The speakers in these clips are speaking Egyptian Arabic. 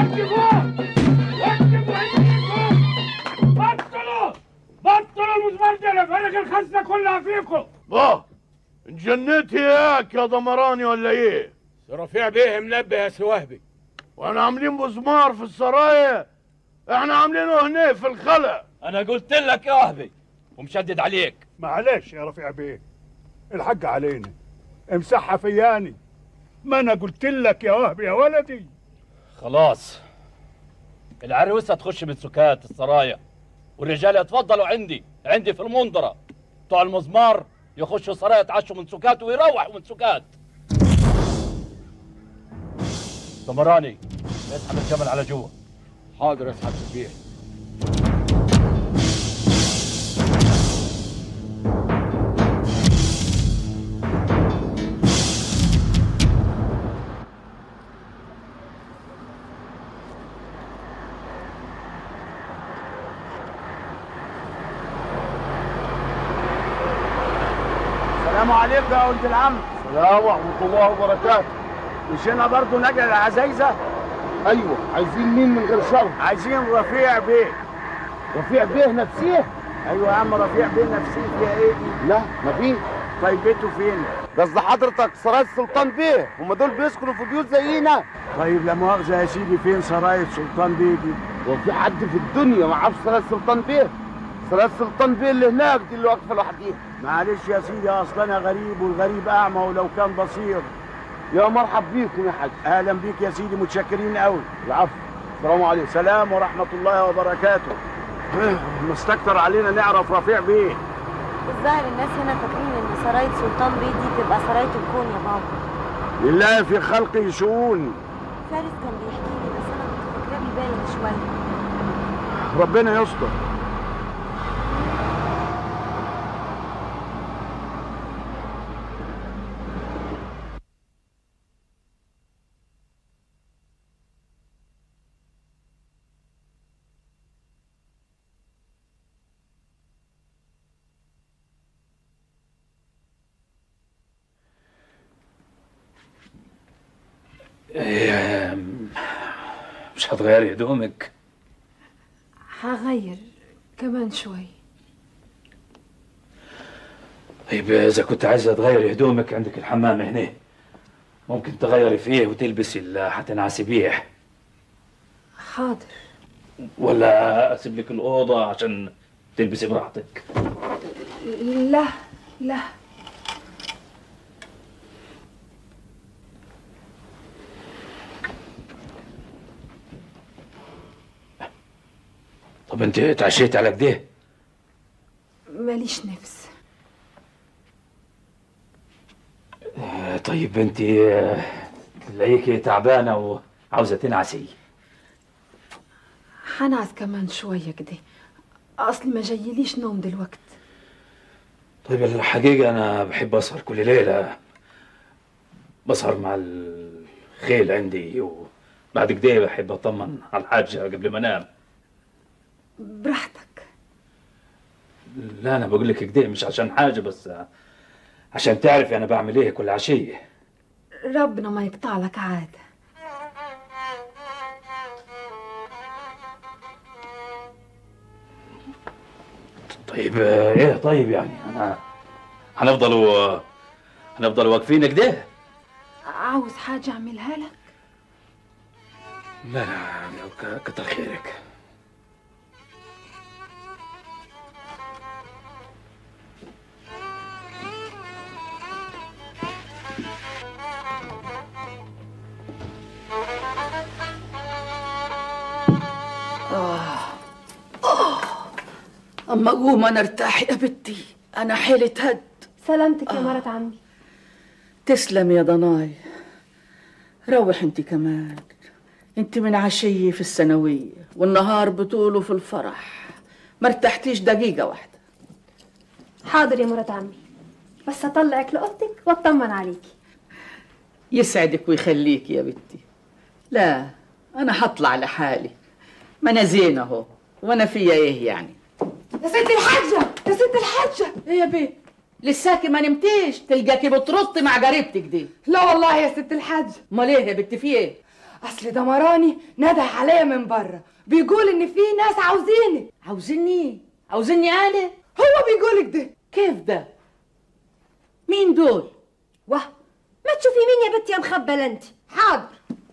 وقفوا وقفوا عندكم بطلوا بطلوا المزمرجلة فرق الخزنة كلها فيكم باه انجنيت ياك يا ضمراني ولا ايه؟ رفيع بيه منبه يا سوهبي وانا عاملين بزمار في السرايا احنا عاملينه هنا في الخلق انا قلت لك يا وهبي ومشدد عليك معلش يا رفيع بيه الحق علينا امسحها فياني ما انا قلت لك يا وهبي يا ولدي خلاص العروسه تخش من سكات السرايا والرجال يتفضلوا عندي عندي في المنظره بتوع المزمار يخشوا السرايا يتعشوا من سكات ويروحوا من سكات دمراني اسحب الجمل على جوا حاضر يا سعادة البيه السلام عليكم يا ولد العم السلام ورحمة الله وبركاته مش هنا برضه نجل العزايزة ايوه عايزين مين من غير شر عايزين رفيع بيه رفيع بيه نفسيه ايوه يا عم رفيع بيه نفسيه فيها ايه دي لا ما في طيب بيته فين قصد حضرتك سرايا السلطان بيه هم دول بيسكنوا في بيوت زينا طيب لا مؤاخذة يا سيدي فين سراية سلطان بيه دي وفي حد في الدنيا ما عرفش سرايا السلطان بيه سرايا السلطان بيه اللي هناك دي اللي واقفه لوحديها معلش يا سيدي اصل انا غريب والغريب اعمى ولو كان بصير يا مرحب بيكم يا حاج اهلا بيك يا سيدي متشكرين قوي العفو السلام عليكم سلام ورحمة الله وبركاته مستكتر علينا نعرف رفيع بيه الظاهر الناس هنا فاكرين ان سراية سلطان بيه دي تبقى سراية الكون يا بابا لله في خلقه شؤون فارس كان بيحكي لي بس انا كنت فاكراه بيبالغ شوية ربنا يستر مش هتغيري هدومك هغير كمان شوي طيب اذا كنت عايزه تغيري هدومك عندك الحمام هنا ممكن تغيري فيه وتلبسي اللي حتنعسي بيه حاضر ولا اسيب لك الاوضه عشان تلبسي براحتك لا لا طب انت اتعشيت على كده ماليش نفس آه، طيب انت آه، تلاقيكي تعبانه وعاوزه تنعسي حنعس كمان شوية كده أصل ما جايليش نوم دلوقت طيب الحقيقه انا بحب اسهر كل ليله بسهر مع الخيل عندي وبعد كده بحب اطمن على الحاجه قبل ما انام براحتك لا انا بقول لك كده مش عشان حاجه بس عشان تعرفي انا بعمل ايه كل عشيه ربنا ما يقطع لك عادة طيب آه، ايه طيب يعني انا هنفضلوا آه، هنفضلوا واقفين كده عاوز حاجة أعملها لك لا لا ك- كتر خيرك أما قوم أنا ارتاح يا بنتي أنا حيلة هد سلامتك يا مرة عمي تسلم يا ضناي روح انت كمان انت من عشية في الثانوية والنهار بطوله في الفرح ما ارتحتيش دقيقة واحدة حاضر يا مرة عمي بس اطلعك لاوضتك واطمن عليكي يسعدك ويخليك يا بنتي لا أنا هطلع لحالي ما أنا زين أهو وأنا فيا إيه يعني يا ست الحاجة يا ست الحاجة إيه يا بيه لساكي ما نمتيش تلقاكي بترطي مع قريبتك دي لا والله يا ست الحاجة امال ايه يا بنتي في ايه اصل دمراني نده عليا من بره بيقول ان في ناس عاوزينك عاوزيني عاوزيني انا هو بيقولك ده كيف ده مين دول واه ما تشوفي مين يا بنت يا مخبله انت حاضر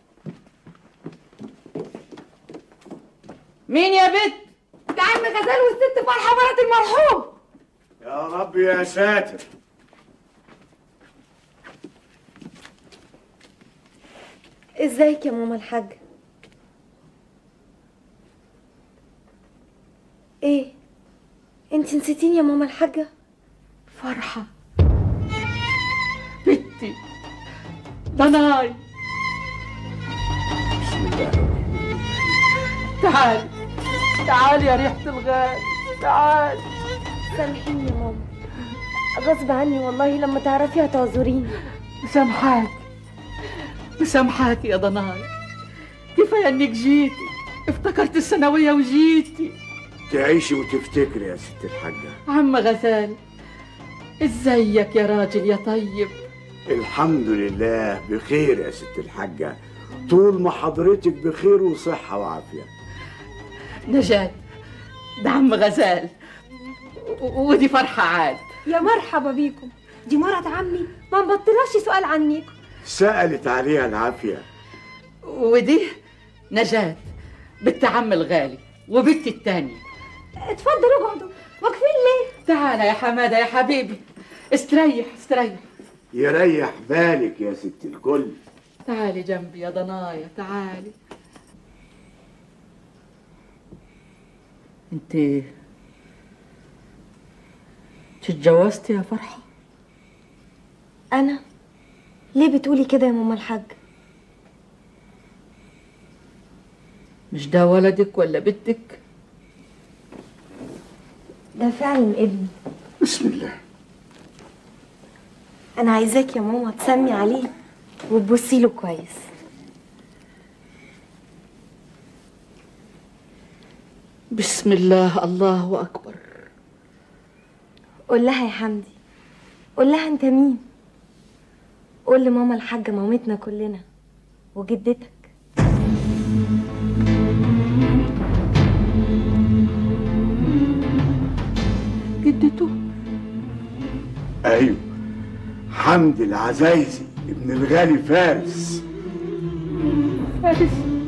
مين يا بت ده عم غزال والست فرحه مرات المرحوم يا رب يا ساتر ازيك يا ماما الحاجه ايه انت نسيتيني يا ماما الحاجه فرحة بنتي ضناي تعالي تعالي يا ريحة الغال تعالي سامحيني يا ماما غصب عني والله لما تعرفي هتعذريني مسامحاك مسامحاك يا ضناي كفاية انك جيتي افتكرت الثانوية وجيتي تعيشي وتفتكري يا ست الحاجة عم غزال ازيك يا راجل يا طيب الحمد لله بخير يا ست الحاجة طول ما حضرتك بخير وصحة وعافية نجاة ده عم غزال و- ودي فرحة عاد يا مرحبا بيكم دي مرات عمي ما نبطلهاش سؤال عنيكم سألت عليها العافية ودي نجاة بنت عم الغالي وبنتي التانية اتفضلوا اقعدوا واقفين ليه تعالى يا حمادة يا حبيبي استريح استريح يريح بالك يا ست الكل تعالي جنبي يا ضنايا تعالي انت تتجوزتي يا فرحة انا ليه بتقولي كده يا ماما الحاج مش ده ولدك ولا بنتك ده فعلا ابني بسم الله انا عايزاك يا ماما تسمي عليه وتبصي له كويس بسم الله الله أكبر قول لها يا حمدي قول لها انت مين قول لماما الحاجة مامتنا كلنا وجدتك جدته أيوه حمد العزايزي ابن الغالي فارس فارس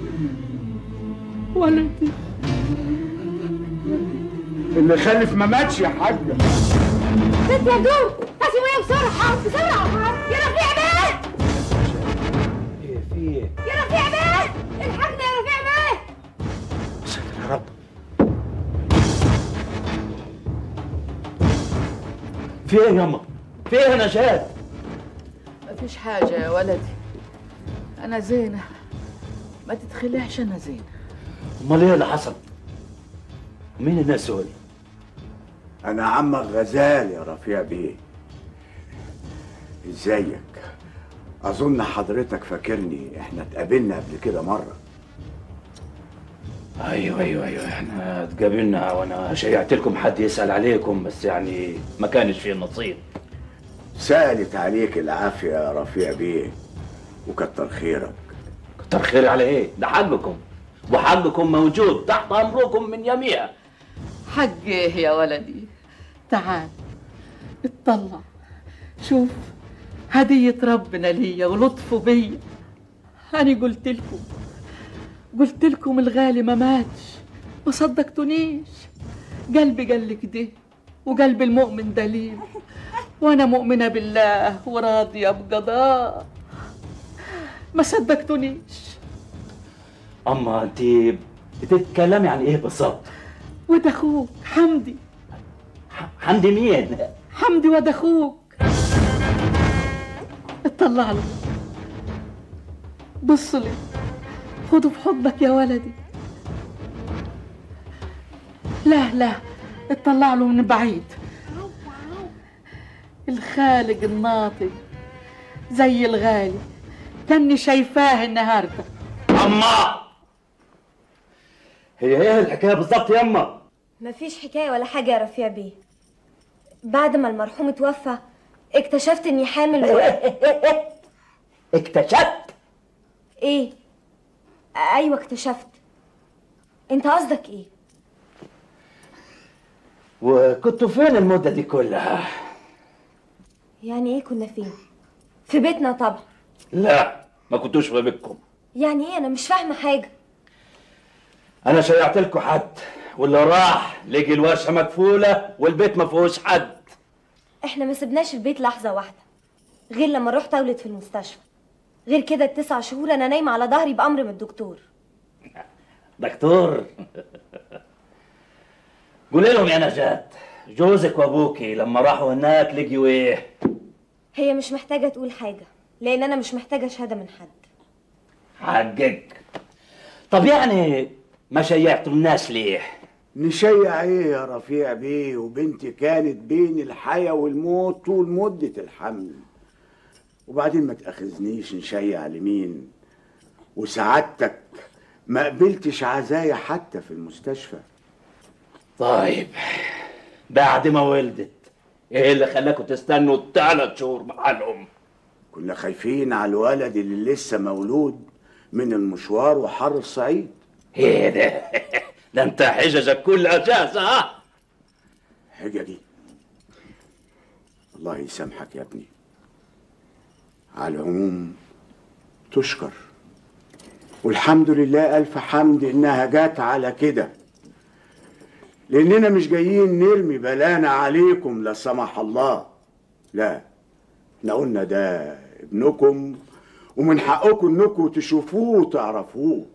ولدي اللي خلف ما ماتش يا حاجة ست يا دول هاتي ميه بسرعة بسرعة يا رفيع بيه ايه في ايه يا رفيع بيه الحقنا يا رفيع بيه ساتر يا رب في ايه ياما في ايه يا نجاة مفيش حاجة يا ولدي أنا زينة ما تتخلعش أنا زينة امال ايه اللي حصل مين الناس دول أنا عمك غزال يا رفيع بيه ازيك أظن حضرتك فاكرني احنا اتقابلنا قبل كده مرة ايوه ايوه ايوه احنا اتقابلنا وانا شيعت لكم حد يسال عليكم بس يعني ما كانش فيه نصيب سألت عليك العافية يا رفيع بيه وكتر خيرك كتر خير على ايه ده حقكم وحقكم موجود تحت امركم من يميع حق إيه يا ولدي تعال اطلع شوف هدية ربنا ليا ولطفه بيا أنا قلت لكم قلت لكم الغالي ما ماتش ما صدقتونيش قلبي قال لك ده وقلب المؤمن دليل وانا مؤمنه بالله وراضيه بقضاء ما صدقتونيش اما انت بتتكلمي عن ايه بالظبط وده اخوك حمدي حمدي مين حمدي وده اخوك اطلع له بص لي خده في حضنك يا ولدي لا لا اطلع له من بعيد الخالق الناطق زي الغالي كاني شايفاه النهارده اما هي ايه الحكايه بالظبط ياما مفيش حكاية ولا حاجة يا رفيع بيه بعد ما المرحوم اتوفى اكتشفت اني حامل و... اكتشفت ايه ايوه اكتشفت انت قصدك ايه وكنتوا فين المدة دي كلها؟ يعني ايه كنا فين في بيتنا طبعا لا ما كنتوش في بيتكم يعني ايه انا مش فاهمه حاجه انا شيعت لكم حد واللي راح لقي الورشه مقفوله والبيت ما فيهوش حد احنا ما سبناش البيت لحظه واحده غير لما رحت اولد في المستشفى غير كده التسع شهور انا نايمه على ظهري بامر من الدكتور دكتور قولي لهم يا نجاة جوزك وابوكي لما راحوا هناك لقيوا ايه؟ هي مش محتاجه تقول حاجه لان انا مش محتاجه شهاده من حد حقك طب يعني ما شيعتوا الناس ليه؟ نشيع ايه يا رفيع بيه وبنتي كانت بين الحياة والموت طول مدة الحمل وبعدين ما تأخذنيش نشيع لمين وسعادتك ما قبلتش عزايا حتى في المستشفى طيب بعد ما ولدت ايه اللي خلاكوا تستنوا ثلاث شهور مع الام؟ كنا خايفين على الولد اللي لسه مولود من المشوار وحر الصعيد ايه ده؟ ده انت حججك كلها جاهزه ها؟ حججي الله يسامحك يا ابني على العموم تشكر والحمد لله ألف حمد إنها جات على كده لأننا مش جايين نرمي بلانا عليكم لا سمح الله لا احنا قلنا ده ابنكم ومن حقكم انكم تشوفوه وتعرفوه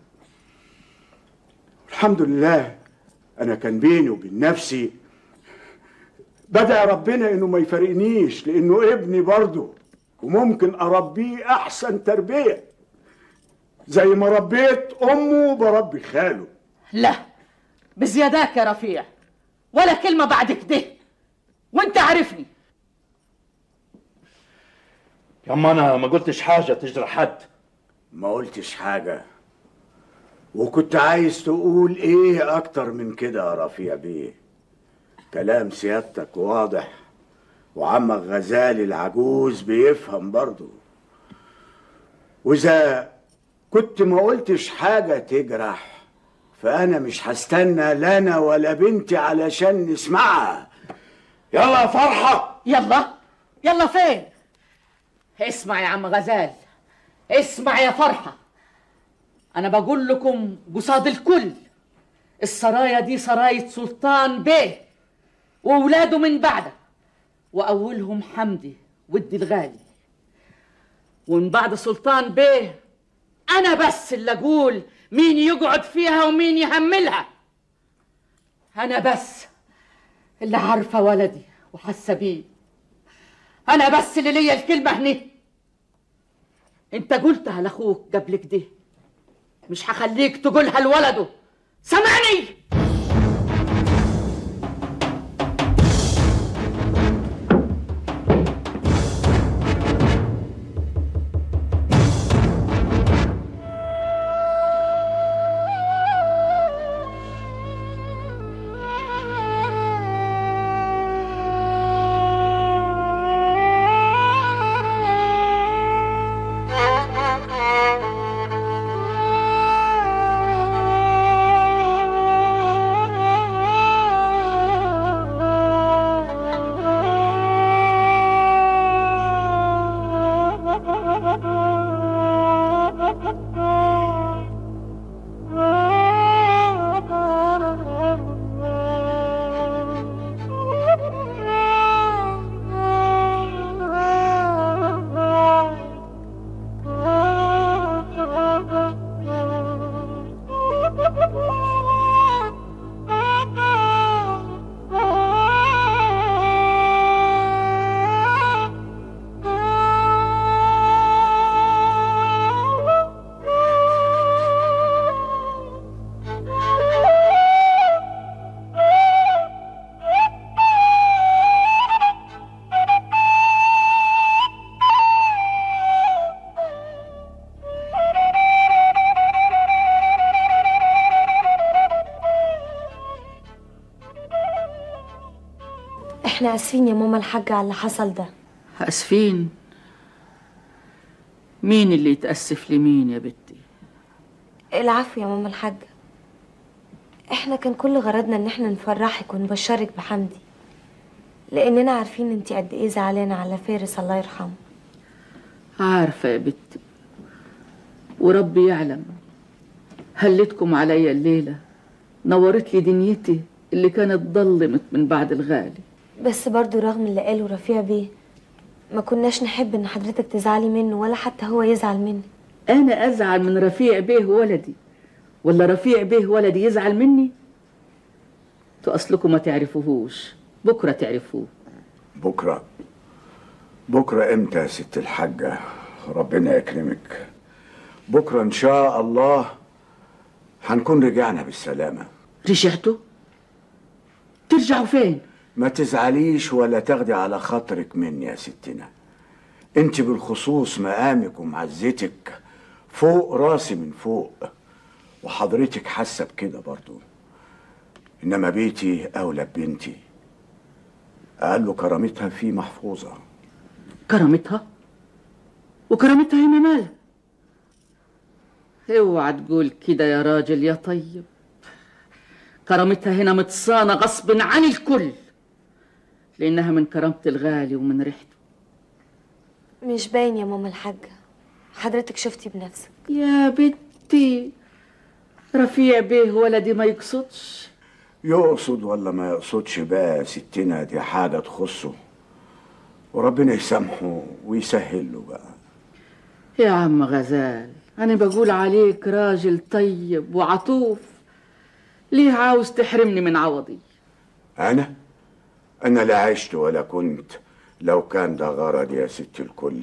الحمد لله انا كان بيني وبين نفسي بدأ ربنا انه ما يفارقنيش لانه ابني برضه وممكن اربيه احسن تربيه زي ما ربيت امه بربي خاله لا بزياداك يا رفيع ولا كلمة بعد كده وانت عارفني يما انا ما قلتش حاجه تجرح حد ما قلتش حاجه وكنت عايز تقول ايه اكتر من كده يا رفيع بيه كلام سيادتك واضح وعمك غزالي العجوز بيفهم برضه واذا كنت ما قلتش حاجه تجرح فانا مش هستنى لا انا ولا بنتي علشان نسمعها يلا يا فرحه يلا يلا فين اسمع يا عم غزال اسمع يا فرحة أنا بقول لكم قصاد الكل السرايا دي سراية سلطان بيه وأولاده من بعده وأولهم حمدي ودي الغالي ومن بعد سلطان بيه أنا بس اللي أقول مين يقعد فيها ومين يهملها أنا بس اللي عارفة ولدي وحاسة بيه أنا بس اللي ليا الكلمة هني أنت قلتها لأخوك قبل كده مش هخليك تقولها لولده سامعني احنا اسفين يا ماما الحاجة على اللي حصل ده أسفين مين اللي يتأسف لمين يا بنتي العفو يا ماما الحاجة احنا كان كل غرضنا ان احنا نفرحك ونبشرك بحمدي لاننا عارفين انتي قد ايه زعلانة على فارس الله يرحمه عارفة يا بنتي وربي يعلم هلتكم عليا الليلة نورت لي دنيتي اللي كانت ضلمت من بعد الغالي بس برضو رغم اللي قاله رفيع بيه ما كناش نحب ان حضرتك تزعلي منه ولا حتى هو يزعل منك أنا أزعل من رفيع بيه ولدي ولا رفيع بيه ولدي يزعل مني تو أصلكم ما تعرفوهوش بكرة تعرفوه بكرة بكرة امتى يا ست الحاجة ربنا يكرمك بكرة ان شاء الله هنكون رجعنا بالسلامة رجعتوا ترجعوا فين ما تزعليش ولا تاخدي على خاطرك مني يا ستنا انت بالخصوص مقامك ومعزتك فوق راسي من فوق وحضرتك حاسه بكده برضو انما بيتي اولى ببنتي اقل كرامتها فيه محفوظه كرامتها وكرامتها هنا مالها اوعى تقول كده يا راجل يا طيب كرامتها هنا متصانة غصب عن الكل لأنها من كرامة الغالي ومن ريحته مش باين يا ماما الحاجة حضرتك شفتي بنفسك يا بنتي رفيع بيه ولدي ما يقصدش يقصد ولا ما يقصدش بقى يا ستنا دي حاجه تخصه وربنا يسامحه ويسهل له بقى يا عم غزال أنا بقول عليك راجل طيب وعطوف ليه عاوز تحرمني من عوضي انا انا لا عشت ولا كنت لو كان ده غرض يا ست الكل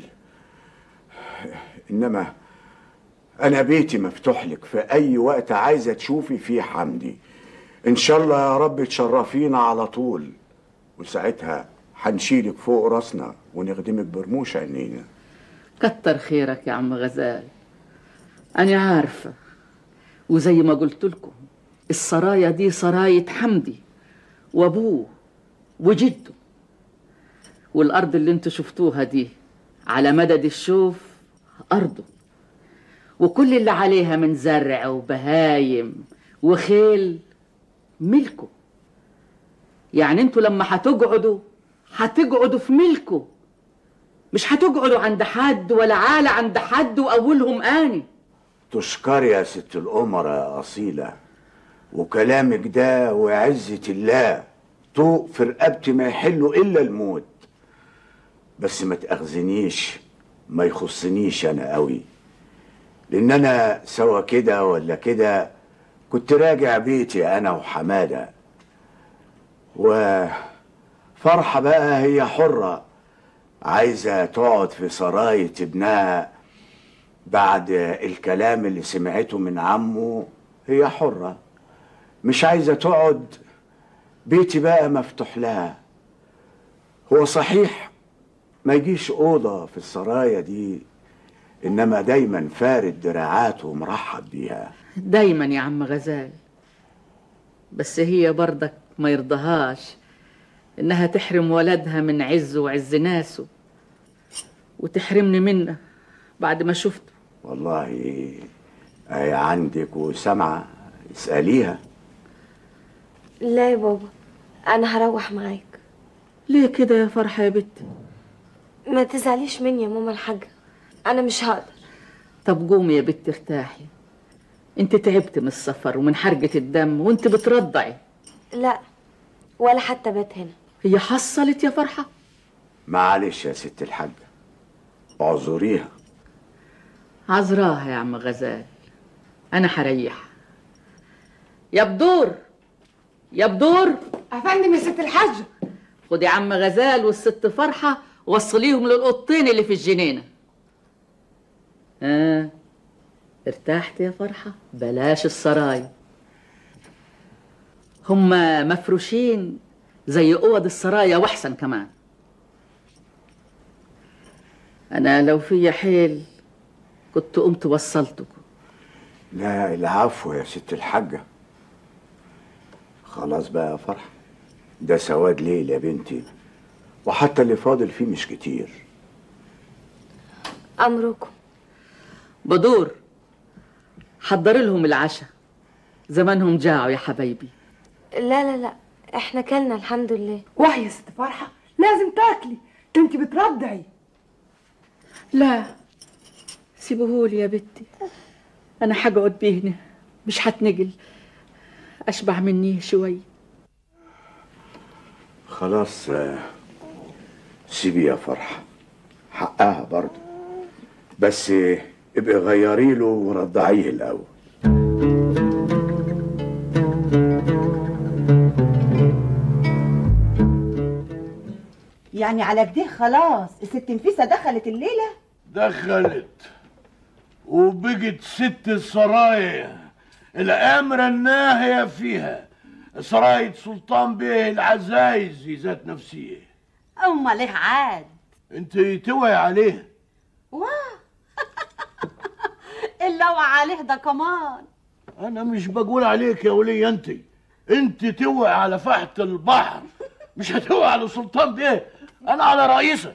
انما انا بيتي مفتوح لك في اي وقت عايزه تشوفي فيه حمدي ان شاء الله يا رب تشرفينا على طول وساعتها هنشيلك فوق راسنا ونخدمك برموش عينينا كتر خيرك يا عم غزال أنا عارفة وزي ما قلت لكم السرايا دي سراية حمدي وأبوه وجده والأرض اللي انتوا شفتوها دي على مدد الشوف أرضه وكل اللي عليها من زرع وبهايم وخيل ملكه يعني انتوا لما هتقعدوا هتقعدوا في ملكه مش هتقعدوا عند حد ولا عالة عند حد وأولهم آني تشكري يا ست الأمراء يا أصيلة وكلامك ده وعزة الله طوق في رقبتي ما يحله إلا الموت بس ما تأخذنيش ما يخصنيش أنا قوي لأن أنا سوا كده ولا كده كنت راجع بيتي أنا وحمادة وفرحة بقى هي حرة عايزة تقعد في سراية ابنها بعد الكلام اللي سمعته من عمه هي حرة مش عايزة تقعد بيتي بقى مفتوح لها هو صحيح ما يجيش أوضة في السرايا دي إنما دايما فارد دراعاته ومرحب بيها دايما يا عم غزال بس هي برضك ما يرضهاش انها تحرم ولدها من عزه وعز ناسه وتحرمني منه بعد ما شفته والله أي عندك وسامعة اسأليها لا يا بابا انا هروح معاك ليه كده يا فرحة يا بنتي ما تزعليش مني يا ماما الحاجة انا مش هقدر طب قومي يا بنتي ارتاحي انت تعبت من السفر ومن حرقة الدم وانت بترضعي لا ولا حتى بات هنا هي حصلت يا فرحة معلش يا ست الحاجة اعذريها عذراها يا عم غزال انا حريحها يا بدور يا بدور افندم يا ست الحاجه خدي عم غزال والست فرحة وصليهم للقطين اللي في الجنينة آه ارتحت يا فرحة بلاش السراي هما مفروشين زي اوض السرايا واحسن كمان انا لو في حيل كنت قمت وصلتكم لا العفو يا ست الحاجة خلاص بقى يا فرح ده سواد ليل يا بنتي وحتى اللي فاضل فيه مش كتير امركم بدور حضر لهم العشاء زمانهم جاعوا يا حبايبي لا لا لا احنا كلنا الحمد لله واه يا ست فرحه لازم تاكلي ده انت بترضعي لا سيبوهولي يا بنتي انا هقعد بيه مش هتنقل اشبع مني شوي خلاص آه، سيبي يا فرحة حقها برضه بس آه، ابقي غيري له ورضعيه الأول يعني على كده خلاص الست نفيسه دخلت الليله دخلت وبقت ست السرايا الأمر الناهية فيها سراية سلطان بيه العزايزي ذات نفسيه امال ليه عاد انت توعي عليه واه الا وعليه ده كمان انا مش بقول عليك يا ولي انت انت توعي على فحت البحر مش هتوعي على سلطان بيه انا على رئيسه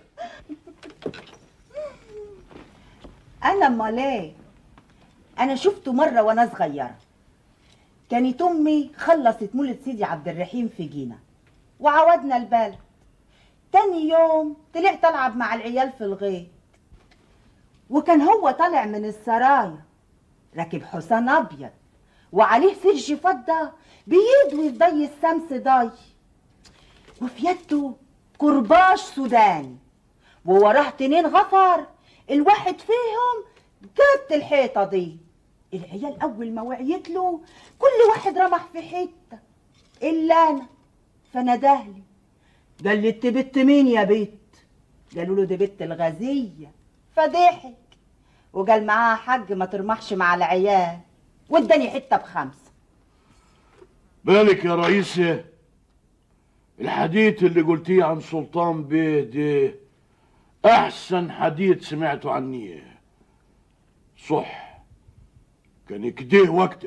انا امال ايه انا شفته مره وانا صغيره كانت امي خلصت مولد سيدي عبد الرحيم في جينا وعودنا البلد تاني يوم طلعت العب مع العيال في الغيط وكان هو طالع من السرايا راكب حصان ابيض وعليه سرج فضه بيدوي في ضي السمس ضي وفي يده كرباج سوداني ووراه تنين غفر الواحد فيهم جت الحيطه دي العيال اول ما وعيت له كل واحد رمح في حته الا انا فندهلي قال لي انت بنت مين يا بت قالوا له دي بنت الغزيه فضحك وقال معاها حج ما ترمحش مع العيال واداني حته بخمسه بالك يا رئيسة الحديث اللي قلتيه عن سلطان بيه ده أحسن حديث سمعته عني صح كان كده واكتر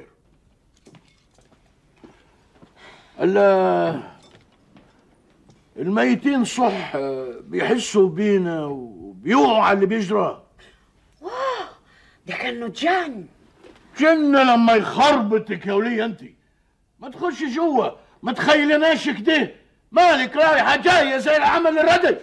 ألا الميتين صح بيحسوا بينا وبيوعوا على اللي بيجرى ده كان جن جنة لما يخربطك يا ولية انت ما تخش جوا ما تخيلناش كده مالك رايحة جاية زي العمل الردي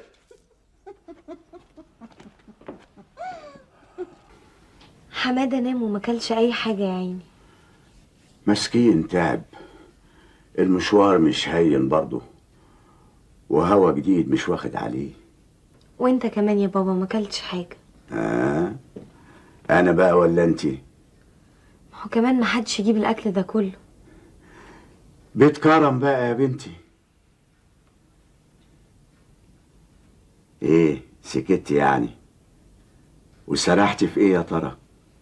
حماده نام وما كلش اي حاجه يا عيني مسكين تعب المشوار مش هين برضه وهوا جديد مش واخد عليه وانت كمان يا بابا ما كلتش حاجه آه أنا بقى ولا أنتي هو كمان ما حدش يجيب الاكل ده كله بيت كرم بقى يا بنتي ايه سكتي يعني وسرحتي في ايه يا ترى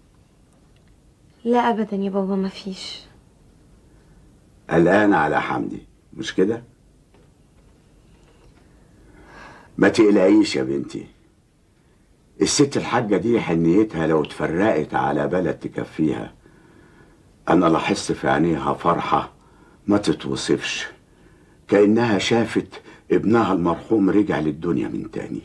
لا ابدا يا بابا ما فيش قلقانة على حمدي مش كده ما تقلقيش يا بنتي الست الحاجة دي حنيتها لو اتفرقت على بلد تكفيها أنا لاحظت في عينيها فرحة ما تتوصفش كأنها شافت ابنها المرحوم رجع للدنيا من تاني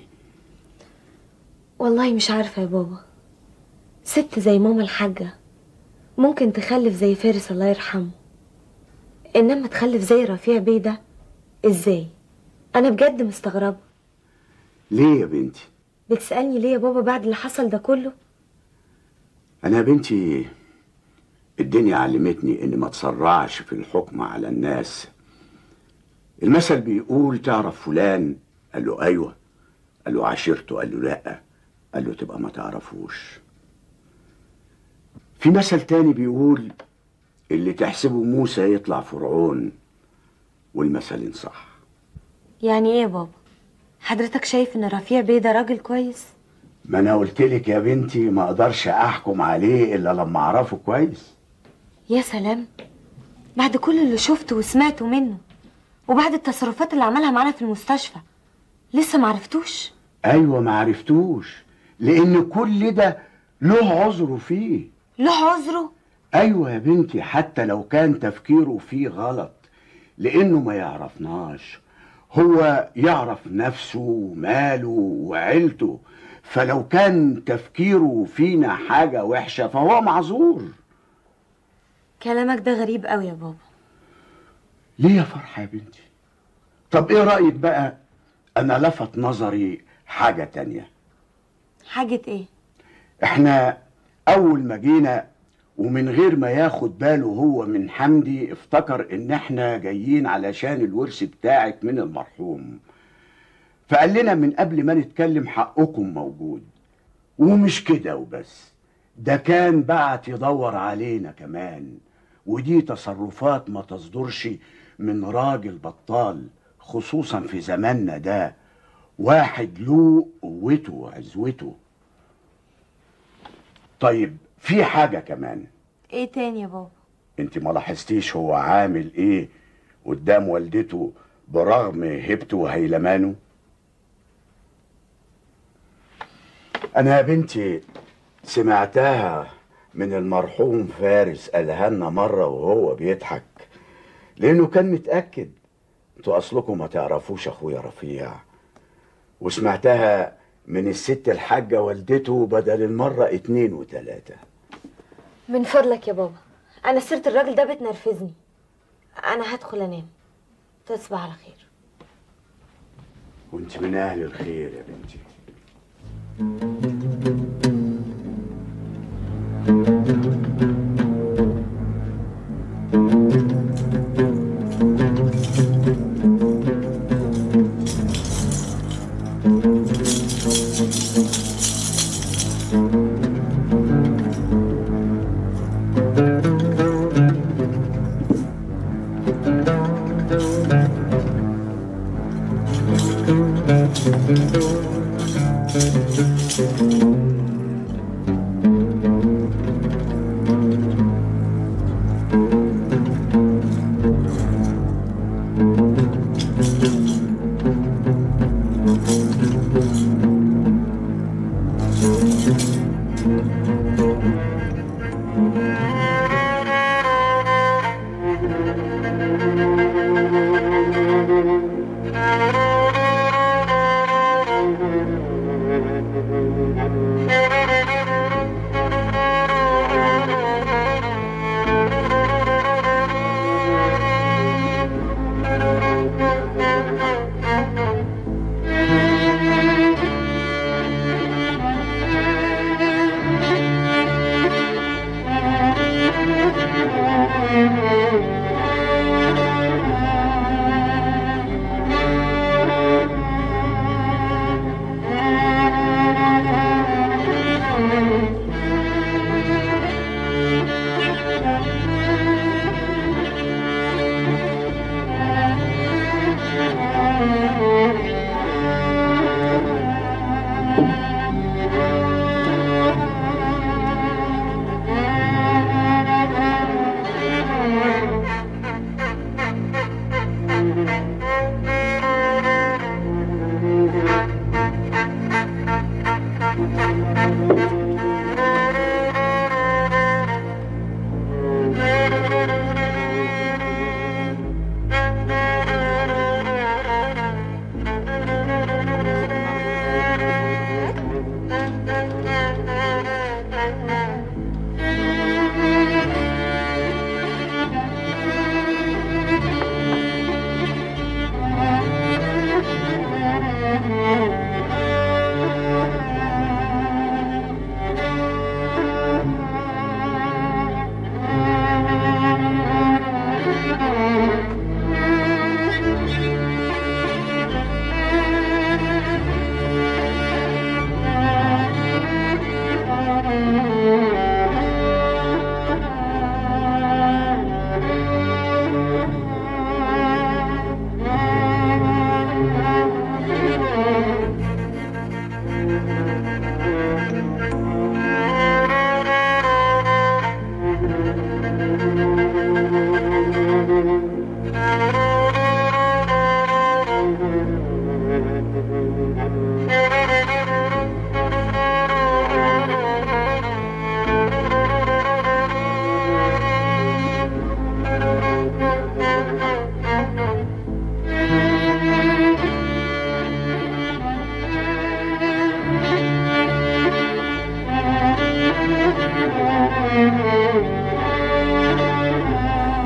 والله مش عارفه يا بابا ست زي ماما الحاجه ممكن تخلف زي فارس الله يرحمه انما تخلف زي رفيع بيه ده ازاي انا بجد مستغربه ليه يا بنتي بتسالني ليه يا بابا بعد اللي حصل ده كله أنا يا بنتي الدنيا علمتني إني ما تسرعش في الحكم على الناس المثل بيقول تعرف فلان قال له أيوة قال له عشيرته قال له لأ قال له تبقى ما تعرفوش في مثل تاني بيقول اللي تحسبه موسى يطلع فرعون والمثل صح يعني ايه يا بابا حضرتك شايف ان رفيع بيه ده راجل كويس ما انا قلت لك يا بنتي ما اقدرش احكم عليه الا لما اعرفه كويس يا سلام بعد كل اللي شفته وسمعته منه وبعد التصرفات اللي عملها معانا في المستشفى لسه معرفتوش ايوه ما عرفتوش لان كل ده له عذره فيه له عذره ايوه يا بنتي حتى لو كان تفكيره فيه غلط لانه ما يعرفناش هو يعرف نفسه وماله وعيلته فلو كان تفكيره فينا حاجة وحشة فهو معذور كلامك ده غريب قوي يا بابا ليه يا فرحة يا بنتي طب ايه رأيك بقى انا لفت نظري حاجة تانية حاجة ايه احنا اول ما جينا ومن غير ما ياخد باله هو من حمدي افتكر ان احنا جايين علشان الورث بتاعك من المرحوم فقال لنا من قبل ما نتكلم حقكم موجود ومش كده وبس ده كان بعت يدور علينا كمان ودي تصرفات ما تصدرش من راجل بطال خصوصا في زماننا ده واحد له قوته وعزوته طيب في حاجة كمان ايه تاني يا بابا انت ما لاحظتيش هو عامل ايه قدام والدته برغم هيبته وهيلمانه انا يا بنتي سمعتها من المرحوم فارس قالها لنا مره وهو بيضحك لانه كان متاكد انتوا اصلكم ما تعرفوش اخويا رفيع وسمعتها من الست الحاجه والدته بدل المره اتنين وتلاته من فضلك يا بابا انا سيرة الراجل ده بتنرفزني انا هدخل انام تصبح على خير وانت من اهل الخير يا بنتي Thank you.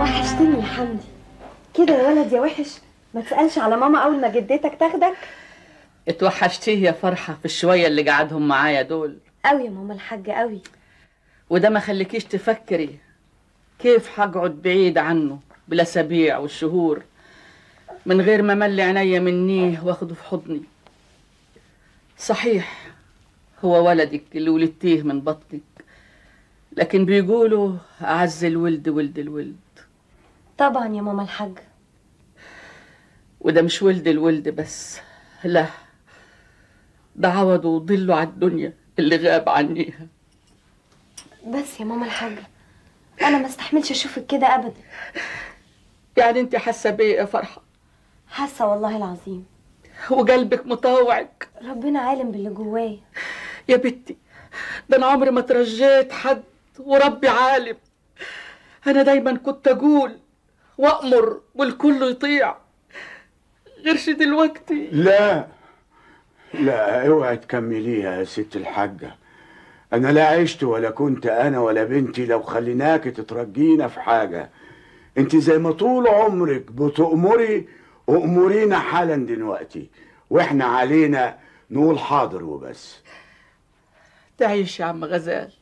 وحشتني يا حمدي كده يا ولد يا وحش ما تسألش على ماما أول ما جدتك تاخدك اتوحشتيه يا فرحة في الشوية اللي قعدهم معايا دول قوي يا ماما الحاجة قوي وده ما خليكيش تفكري كيف هقعد بعيد عنه بالاسابيع والشهور من غير ما ملي عينيا منيه واخده في حضني صحيح هو ولدك اللي ولدتيه من بطنك لكن بيقولوا اعز الولد ولد الولد طبعا يا ماما الحاجة وده مش ولد الولد بس لا ده عوضه وضله على الدنيا اللي غاب عنيها بس يا ماما الحاجة أنا ما استحملش أشوفك كده أبدا يعني انت حاسه بيه يا فرحه حاسة والله العظيم وقلبك مطوعك ربنا عالم باللي جوايا يا بنتي ده انا عمري ما ترجيت حد وربي عالم انا دايما كنت اقول وامر والكل يطيع غيرش دلوقتي لا لا اوعي تكمليها يا ست الحاجة أنا لا عشت ولا كنت أنا ولا بنتي لو خليناك تترجينا في حاجة أنت زي ما طول عمرك بتأمري أمورينا حالا دلوقتي وإحنا علينا نقول حاضر وبس تعيش يا عم غزال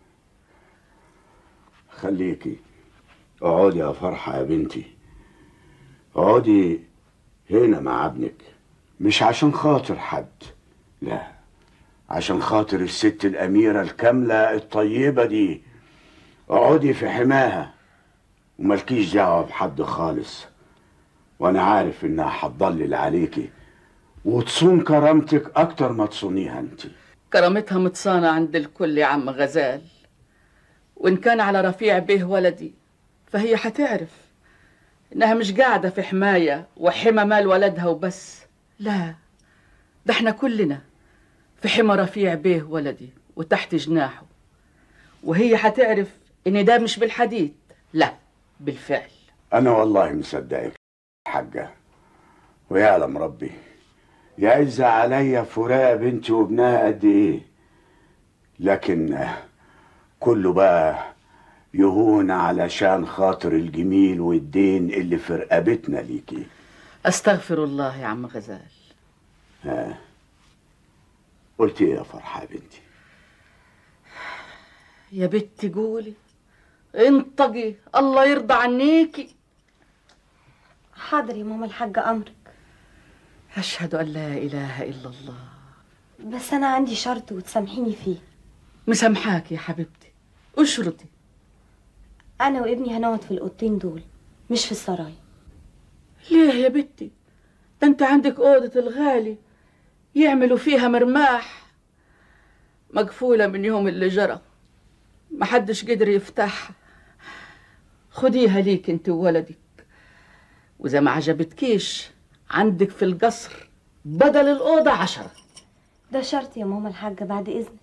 خليكي اقعدي يا فرحة يا بنتي اقعدي هنا مع ابنك مش عشان خاطر حد لا عشان خاطر الست الأميرة الكاملة الطيبة دي اقعدي في حماها وملكيش دعوة بحد خالص وأنا عارف إنها هتضلل عليكي وتصون كرامتك أكتر ما تصونيها أنت كرامتها متصانة عند الكل يا عم غزال وإن كان على رفيع به ولدي فهي هتعرف إنها مش قاعدة في حماية وحمى مال ولدها وبس لا ده احنا كلنا في حمى رفيع به ولدي وتحت جناحه وهي هتعرف إن ده مش بالحديث لا بالفعل أنا والله مصدقك حاجة ويعلم ربي يعز عليا فراق بنتي وابنها قد إيه لكن آه، كله بقى يهون علشان خاطر الجميل والدين اللي في رقبتنا ليكي أستغفر الله يا عم غزال ها قلت ايه يا فرحة يا بنتي يا بنتي قولي انطقي الله يرضى عنيكي حاضر يا ماما الحاجة أمرك أشهد أن لا إله إلا الله بس أنا عندي شرط وتسامحيني فيه مسامحاك يا حبيبتي اشرطي أنا وابني هنقعد في الأوضتين دول مش في السراي ليه يا بنتي ده انت عندك أوضة الغالي يعملوا فيها مرماح مقفولة من يوم اللي جرى محدش قدر يفتحها خديها ليك انت وولدك وإذا ما عجبتكيش عندك في القصر بدل الأوضة عشرة ده شرط يا ماما الحاجة بعد إذنك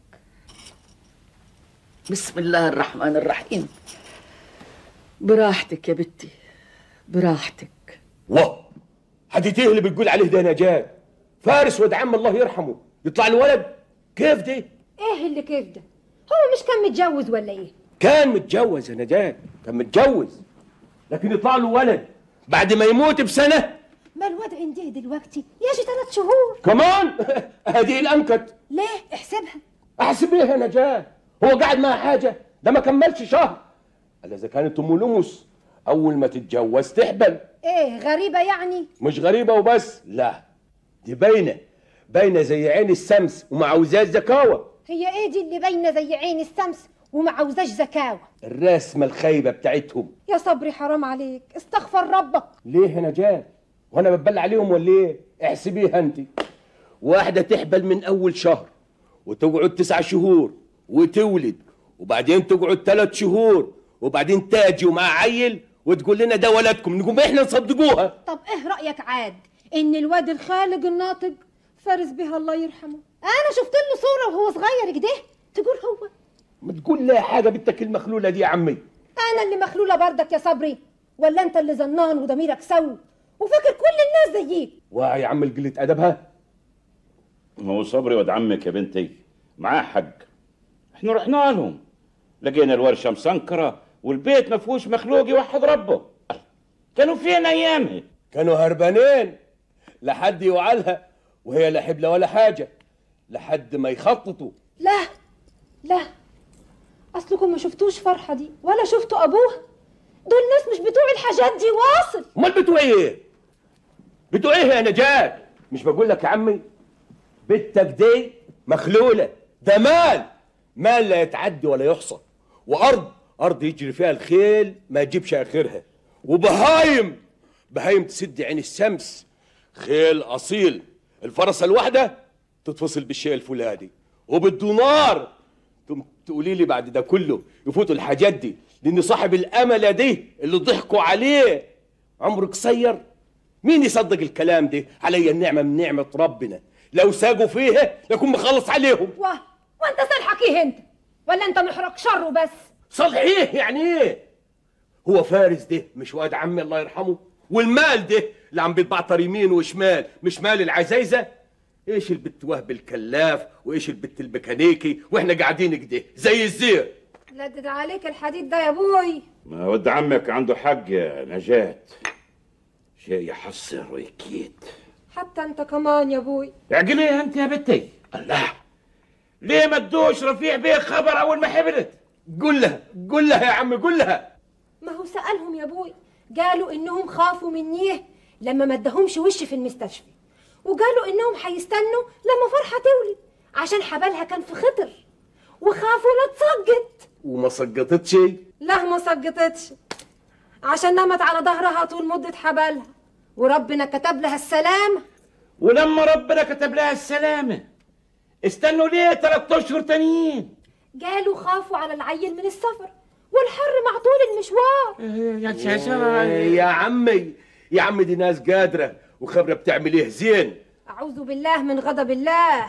بسم الله الرحمن الرحيم براحتك يا بنتي براحتك واه حديتيه اللي بتقول عليه ده نجاة فارس واد عم الله يرحمه يطلع له ولد كيف دي ايه اللي كيف ده هو مش كان متجوز ولا ايه كان متجوز يا نجاة كان متجوز لكن يطلع له ولد بعد ما يموت بسنة ما الواد عنده دلوقتي يجي ثلاث شهور كمان هذه الأنكت ليه احسبها أحسب إيه يا نجاة هو قاعد معها حاجة ده ما كملش شهر قال إذا كانت أم لمس أول ما تتجوز تحبل ايه غريبة يعني مش غريبة وبس لا دي باينة باينة زي عين الشمس وما عاوزاش زكاوة هي ايه دي اللي باينة زي عين الشمس وما عاوزاش زكاوة الرسمة الخايبة بتاعتهم يا صبري حرام عليك استغفر ربك ليه يا نجاة وانا بتبلع عليهم ولا ايه احسبيها انت واحدة تحبل من اول شهر وتقعد تسع شهور وتولد وبعدين تقعد ثلاث شهور وبعدين تاجي ومع عيل وتقول لنا ده ولدكم نقوم احنا نصدقوها طب ايه رأيك عاد ان الواد الخالق الناطق فارس بها الله يرحمه انا شفت له صورة وهو صغير كده تقول هو ما تقول لها حاجة بنتك المخلولة دي يا عمي انا اللي مخلولة بردك يا صبري ولا انت اللي ظنان وضميرك سو وفاكر كل الناس زيك واه يا عم قلة ادبها ما هو صبري واد عمك يا بنتي معاه حق احنا رحنا لهم لقينا الورشه مسنكره والبيت ما فيهوش مخلوق يوحد ربه كانوا فين ايامها كانوا هربانين لحد يوعالها وهي لا حبلة ولا حاجة لحد ما يخططوا لا لا اصلكم ما شفتوش فرحه دي ولا شفتوا ابوها دول ناس مش بتوع الحاجات دي واصل امال بتوع ايه بتوع ايه يا نجاة مش بقول لك يا عمي بنتك دي مخلولة ده مال مال لا يتعدي ولا يحصى وارض ارض يجري فيها الخيل ما يجيبش اخرها وبهايم بهايم تسد عين الشمس خيل اصيل الفرسه الواحده تتفصل بالشيء الفلاني وبالدينار تقوم تقولي لي بعد ده كله يفوتوا الحاجات دي لان صاحب الامله دي اللي ضحكوا عليه عمره قصير مين يصدق الكلام ده علي النعمه من نعمه ربنا لو ساقوا فيها يكون مخلص عليهم و... وانت صالحك ايه انت ولا انت محرق شره بس صالح ايه يعني ايه هو فارس ده مش واد عمي الله يرحمه والمال ده اللي عم بيتبعتر يمين وشمال مش مال العزايزه ايش البت وهب الكلاف وايش البت الميكانيكي واحنا قاعدين كده زي الزير لدد عليك الحديد ده يا ابوي ما ود عمك عنده حق يا نجاة شيء يحسر ويكيد حتى انت كمان يا ابوي اعقلي انت يا بنتي الله ليه ما ادوش رفيع بيه خبر اول ما حبلت قول لها قول لها يا عمي قول لها ما هو سألهم يا ابوي قالوا انهم خافوا منيه لما ما ادهمش وش في المستشفى وقالوا انهم هيستنوا لما فرحة تولد عشان حبالها كان في خطر وخافوا لا تسقط وما سقطتش لا ما سقطتش عشان نامت على ظهرها طول مدة حبالها وربنا كتب لها السلامة ولما ربنا كتب لها السلامة استنوا ليه ثلاث اشهر تانيين قالوا خافوا على العيل من السفر والحر مع طول المشوار يا عمي يا عمي دي ناس قادره وخبره بتعمل ايه زين أعوذ بالله من غضب الله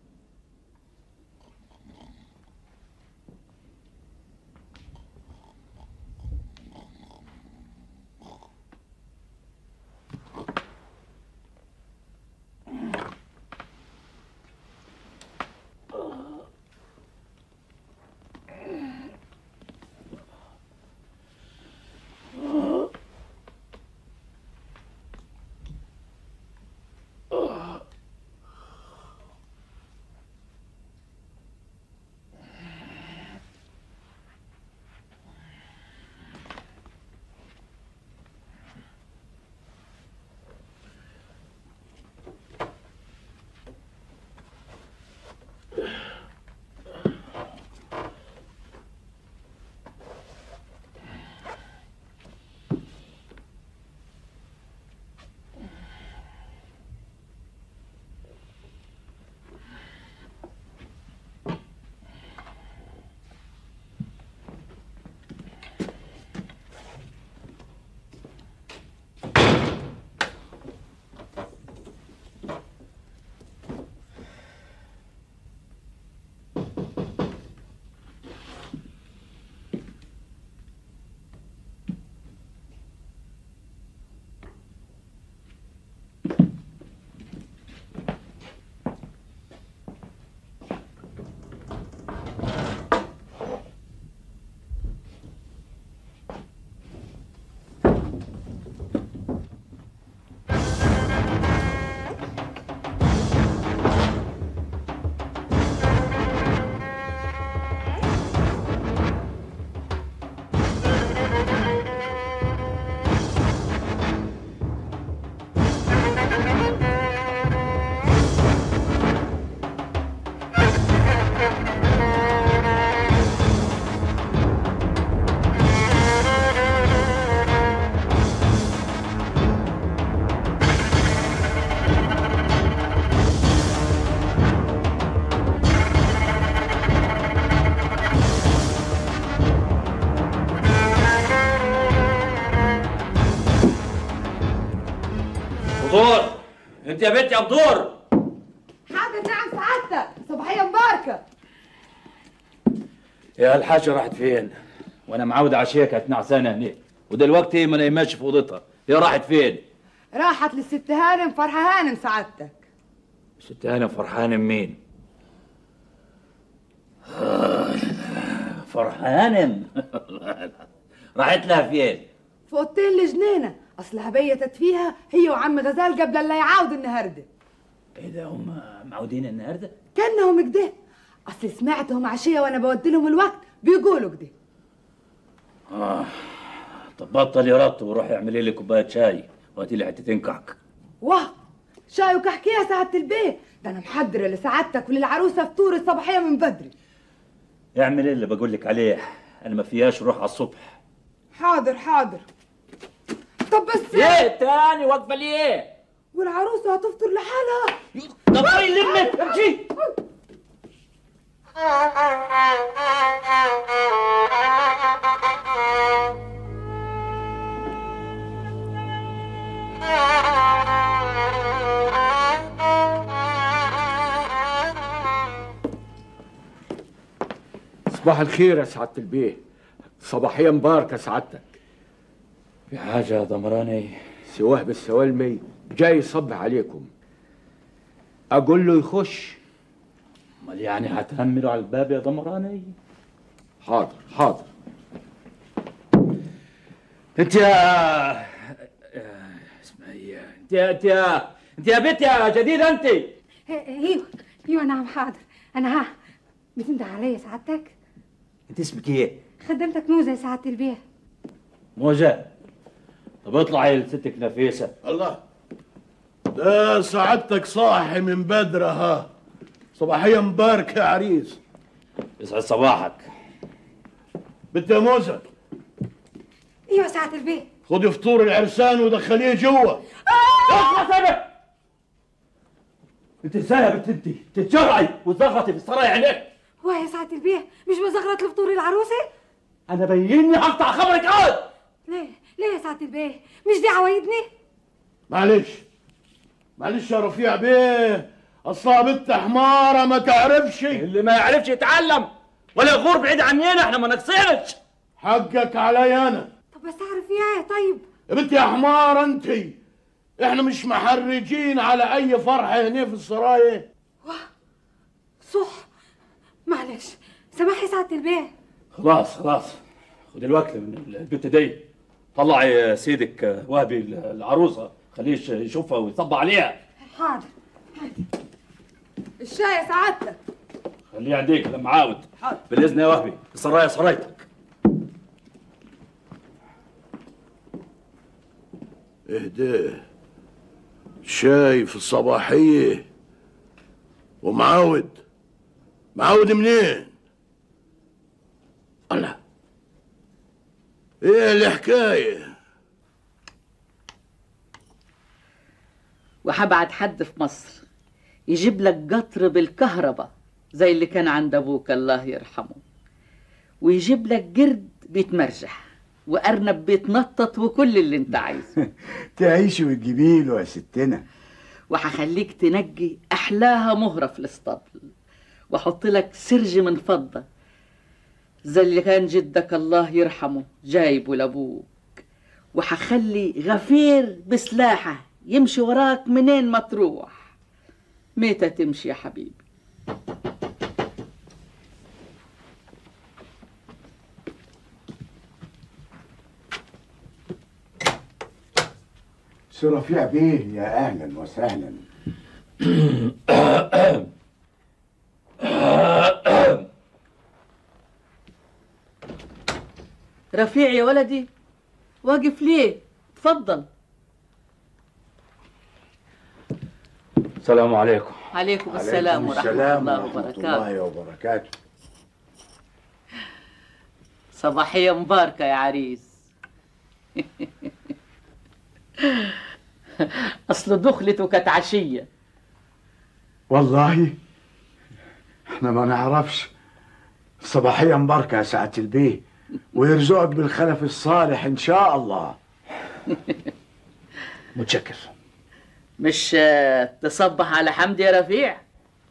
بدور انت يا بنت يا بدور حاضر نعم سعادتك صباحية مباركة يا الحاجة راحت فين؟ وانا معود عشية كانت نعسانة هناك ودلوقتي ما نايماش في اوضتها هي راحت فين؟ راحت للست هانم فرحة هانم سعادتك ست هانم فرحانة مين؟ فرحانة راحت لها فين؟ في اوضتين لجنينة اصلها بيتت فيها هي وعم غزال قبل لا يعاود النهارده ايه ده هم معودين النهارده كانهم كده اصل سمعتهم عشيه وانا بودي لهم الوقت بيقولوا كده اه طب بطل يا رط وروح اعملي لي كوبايه شاي وهاتي لي حتتين كحك واه شاي وكحكي يا سعاده البيت ده انا محضره لسعادتك وللعروسه فطور الصباحيه من بدري اعمل اللي بقول لك عليه انا ما فيهاش روح على الصبح حاضر حاضر طب بس ايه تاني واقفه ليه والعروسه هتفطر لحالها طب اي لمك امشي صباح الخير يا سعادة البيه صباحية مباركة سعادتك في حاجة يا ضمراني سواه بالسوالمي جاي يصب عليكم أقول له يخش امال يعني هتهملوا على الباب يا ضمراني حاضر حاضر انت يا يا- اسمها ايه انت يا انت يا انت يا بنت يا جديده انت ايوه ايوه نعم حاضر انا ها بتنده عليا سعادتك انت اسمك ايه خدمتك موزه يا سعاده البيه موجة طب اطلعي لستك نفيسه الله ده سعادتك صاحي من بدرة ها صباحية مباركة يا عريس يسعد صباحك بنت يا موزة ايوه يا سعاده البيه خدي فطور العرسان ودخليه جوه اخلص انا انت ازاي يا بنت انت تتجرعي وتزغطي في السرايا عينيك هو يا سعاده البيه مش بزغرط لفطور العروسه انا بيني هقطع خبرك عاد ليه ليه يا سعاده البيه مش دي عوايدني معلش معلش يا رفيع بيه اصلها بنت حمارة ما تعرفش اللي ما يعرفش يتعلم ولا يغور بعيد عننا احنا ما نقصينش حقك علي انا طب بس اعرف ايه طيب يا بنت يا حمار انت احنا مش محرجين على اي فرحة هنا في السرايا صح معلش سامح يا سعاده البيه خلاص خلاص خد الوقت من البنت دي طلعي سيدك وهبي العروسه خليه يشوفها ويطبع عليها حاضر الشاي يا سعادتك خليه عندك لما عاود بالاذن يا وهبي السرايا سرايتك اهدى شاي في الصباحية ومعاود معاود منين الله ايه الحكاية وهبعت حد في مصر يجيب لك قطر بالكهرباء زي اللي كان عند ابوك الله يرحمه ويجيب لك قرد بيتمرجح وارنب بيتنطط وكل اللي انت عايزه تعيشي وتجيبي له يا ستنا وهخليك تنجي احلاها مهره في الاسطبل واحط لك سرج من فضه زي اللي كان جدك الله يرحمه جايبه لابوك وهخلي غفير بسلاحه يمشي وراك منين ما تروح متى تمشي يا حبيبي سي رفيع بيه يا اهلا وسهلا رفيع يا ولدي واقف ليه اتفضل السلام عليكم عليكم السلام ورحمه السلام الله ورحمة وبركاته الله وبركاته صباحيه مباركه يا عريس اصل دخلته كانت عشيه والله احنا ما نعرفش صباحية مباركة يا سعادة البيه ويرزقك بالخلف الصالح ان شاء الله متشكر مش آه، تصبح على حمدي يا رفيع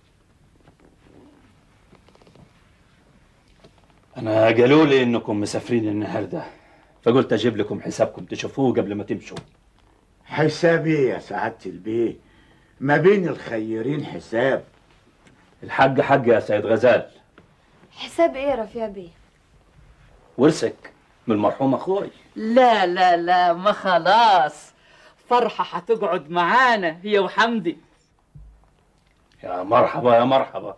انا قالوا لي انكم مسافرين النهارده فقلت اجيب لكم حسابكم تشوفوه قبل ما تمشوا حساب ايه يا سعادة البيه ما بين الخيرين حساب الحق حق يا سيد غزال حساب ايه يا رفيع بيه ورثك من المرحوم اخوي لا لا لا ما خلاص فرحة هتقعد معانا هي وحمدي يا مرحبا يا مرحبا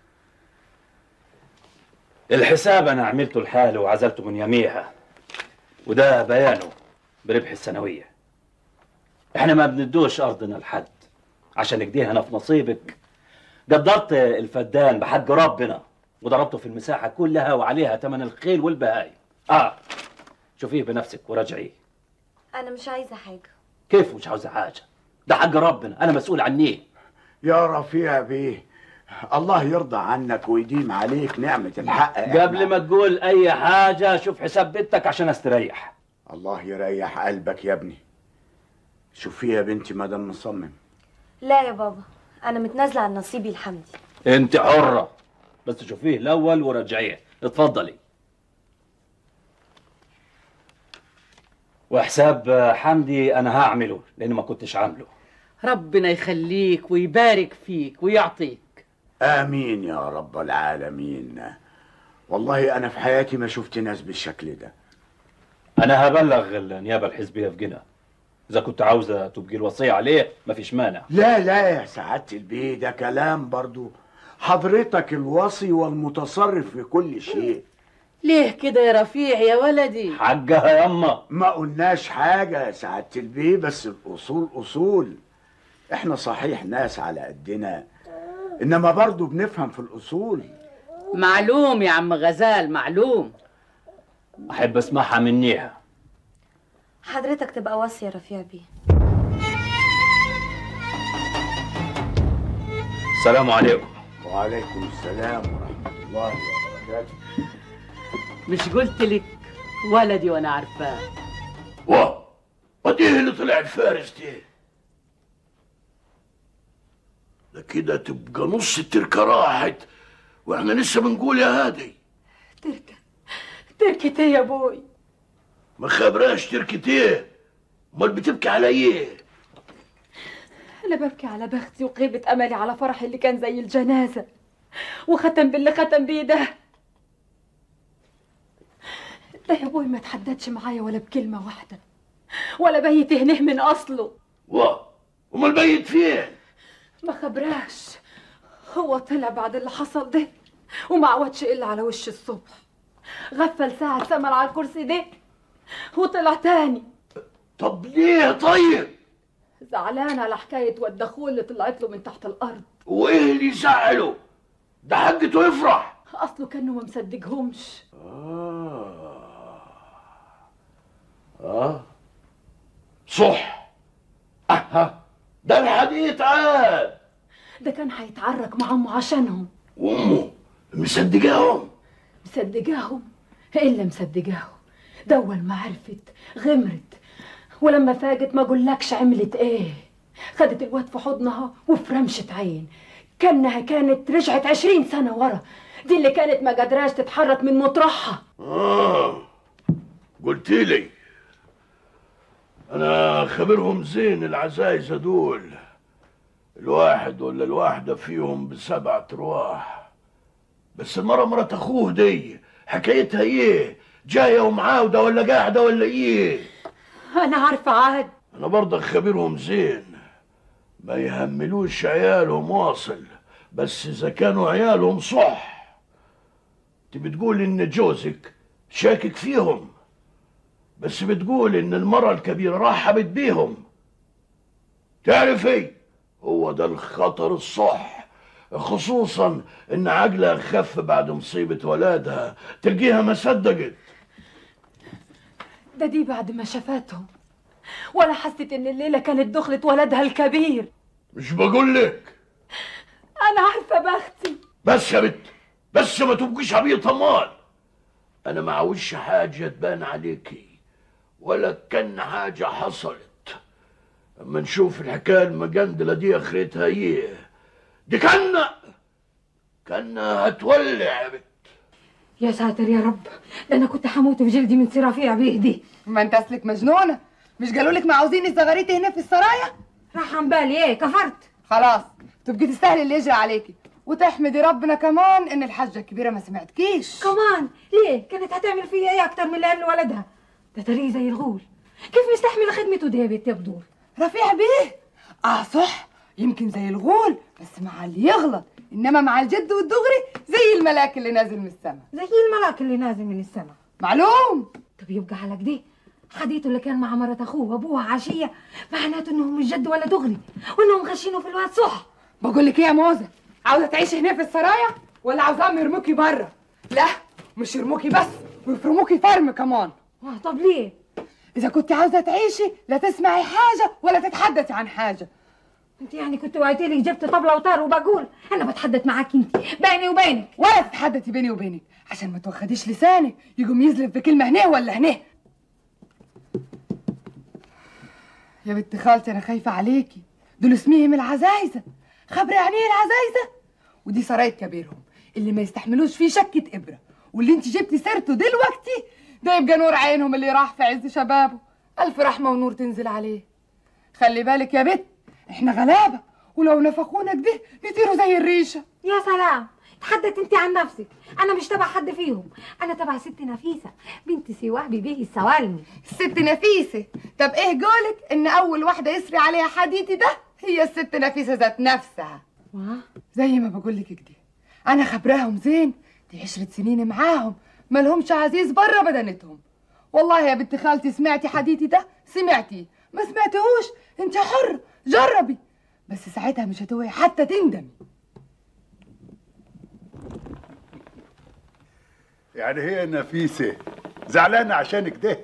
الحساب انا عملته لحالي وعزلته من يميها وده بيانه بربح السنوية احنا ما بندوش ارضنا لحد عشان كده انا في نصيبك قدرت الفدان بحق ربنا وضربته في المساحة كلها وعليها ثمن الخيل والبهايم اه شوفيه بنفسك وراجعيه انا مش عايزه حاجه كيف مش عاوزة حاجة ده حق ربنا انا مسؤول عنيه يا رفيع بيه الله يرضى عنك ويديم عليك نعمة الحق قبل ما تقول اي حاجة شوف حساب بنتك عشان استريح الله يريح قلبك يا ابني شوفي يا بنتي مدام مصمم لا يا بابا انا متنازله عن نصيبي الحمدي انت حرة بس شوفيه الاول وراجعيه اتفضلي وحساب حمدي انا هعمله لان ما كنتش عامله ربنا يخليك ويبارك فيك ويعطيك آمين يا رب العالمين والله أنا في حياتي ما شفت ناس بالشكل ده انا هبلغ النيابة الحزبية في جنة اذا كنت عاوزة تبقي الوصية عليه مفيش مانع لا لا يا سعادة البيه ده كلام برضو حضرتك الوصي والمتصرف في كل شيء ليه كده يا رفيع يا ولدي حقها يما ما قلناش حاجة يا سعادة البيه بس الأصول أصول احنا صحيح ناس على قدنا إنما برضو بنفهم في الأصول معلوم يا عم غزال معلوم احب اسمعها منيها حضرتك تبقى وصي يا رفيع بيه السلام عليكم وعليكم السلام ورحمة الله وبركاته مش قلت لك ولدي وانا عارفاه واه وديه اللي طلع الفارس دي ده كده تبقى نص التركه راحت واحنا لسه بنقول يا هادي تركة تركة ايه يا ابوي ما خبراش تركة ايه امال بتبكي على ايه انا ببكي على بختي وغيبة املي على فرحي اللي كان زي الجنازة وختم باللي ختم بيه ده ده يا ابوي ما تحددش معايا ولا بكلمة واحدة ولا بيت هنه من اصله واه امال بيت فين ما خبراش هو طلع بعد اللي حصل ده وما عودش الا على وش الصبح غفل ساعة سمر على الكرسي ده وطلع تاني طب ليه طيب زعلان على حكاية والدخول اللي طلعت له من تحت الأرض وايه اللي يزعله ده حقته يفرح أصله كانه ما مصدقهمش اه صح اها ده الحديث عاد ده كان هيتعرك مع أمه عشانهم وامه مصدقاهم مصدقاهم إلا مصدقاهم ده أول ما عرفت غمرت ولما فاجت ما أقولكش عملت إيه خدت الواد في حضنها وفي رمشة عين كأنها كانت رجعت عشرين سنة ورا دي اللي كانت ما قادراش تتحرك من مطرحها اه قلت لي انا خبرهم زين العزايزة دول الواحد ولا الواحدة فيهم بسبعة ارواح بس المرة مرات اخوه دي حكايتها ايه جاية ومعاودة ولا قاعدة ولا ايه أنا عارفة عاد انا برضك خبرهم زين ما يهملوش عيالهم واصل بس اذا كانوا عيالهم صح انت بتقول ان جوزك شاكك فيهم بس بتقول ان المرة الكبيرة رحبت بيهم تعرف ايه هو ده الخطر الصح خصوصا ان عقلها خف بعد مصيبة ولادها تلقيها ما صدقت ده دي بعد ما شافتهم ولا حست ان الليله كانت دخلة ولدها الكبير مش بقول لك انا عارفه بختي بس يا بنت بس ما تبقيش عبيطة مال انا ما عاوزش حاجة تبان عليكي ولا كان حاجة حصلت اما نشوف الحكاية المجندلة دي اخرتها ايه دي كان كان هتولع يا بنت يا ساتر يا رب ده انا كنت هموت في جلدي من رفيع بيه دي ما انت اصلك مجنونه مش قالوا لك ما عاوزين الزغاريت هنا في السرايا راح عن بالي ايه كفرت خلاص تبقي تستاهلي اللي يجري عليكي وتحمدي ربنا كمان ان الحاجه الكبيره ما سمعتكيش كمان ليه كانت هتعمل فيا ايه اكتر من اللي عمل ولدها ده طريق زي الغول كيف مستحمله خدمته ده يا بنت يا بدور رفيع بيه اه صح يمكن زي الغول بس مع اللي يغلط انما مع الجد والدغري زي الملاك اللي نازل من السماء زي الملاك اللي نازل من السماء معلوم طب يبقى على كده حديثه اللي كان مع مرات اخوه وابوها عشيه معناته انهم مش جد ولا دغري وانهم غشينه في الواد صح بقول لك ايه يا موزه عاوزه تعيشي هنا في السرايا ولا عاوزاهم يرموكي بره لا مش يرموكي بس ويفرموكي فرم كمان آه طب ليه اذا كنت عاوزه تعيشي لا تسمعي حاجه ولا تتحدثي عن حاجه انت يعني كنت وقعتي لي جبت طبله وطار وبقول انا بتحدث معاك انت بيني وبينك ولا تتحدثي بيني وبينك عشان ما توخديش لسانك يقوم يزلف بكلمه هنا ولا هنا يا بنت خالتي انا خايفه عليكي دول اسميهم العزايزه خبري يعني ايه العزايزه ودي سرايه كبيرهم اللي ما يستحملوش فيه شكه ابره واللي انت جبتي سيرته دلوقتي ده يبقى نور عينهم اللي راح في عز شبابه الف رحمه ونور تنزل عليه خلي بالك يا بت احنا غلابه ولو نفخونا كده نطيروا زي الريشه يا سلام تحدث انت عن نفسك انا مش تبع حد فيهم انا تبع ست نفيسه بنت سواح بيه السوالمي الست نفيسه طب ايه قولك ان اول واحده يسري عليها حديتي ده هي الست نفيسه ذات نفسها زي ما بقول لك كده انا خبراهم زين دي عشرة سنين معاهم مالهمش عزيز بره بدنتهم والله يا بنت خالتي سمعتي حديتي ده سمعتي ما سمعتهوش انت حر جربي بس ساعتها مش هتوعي حتى تندمي يعني هي نفيسة زعلانة عشان كده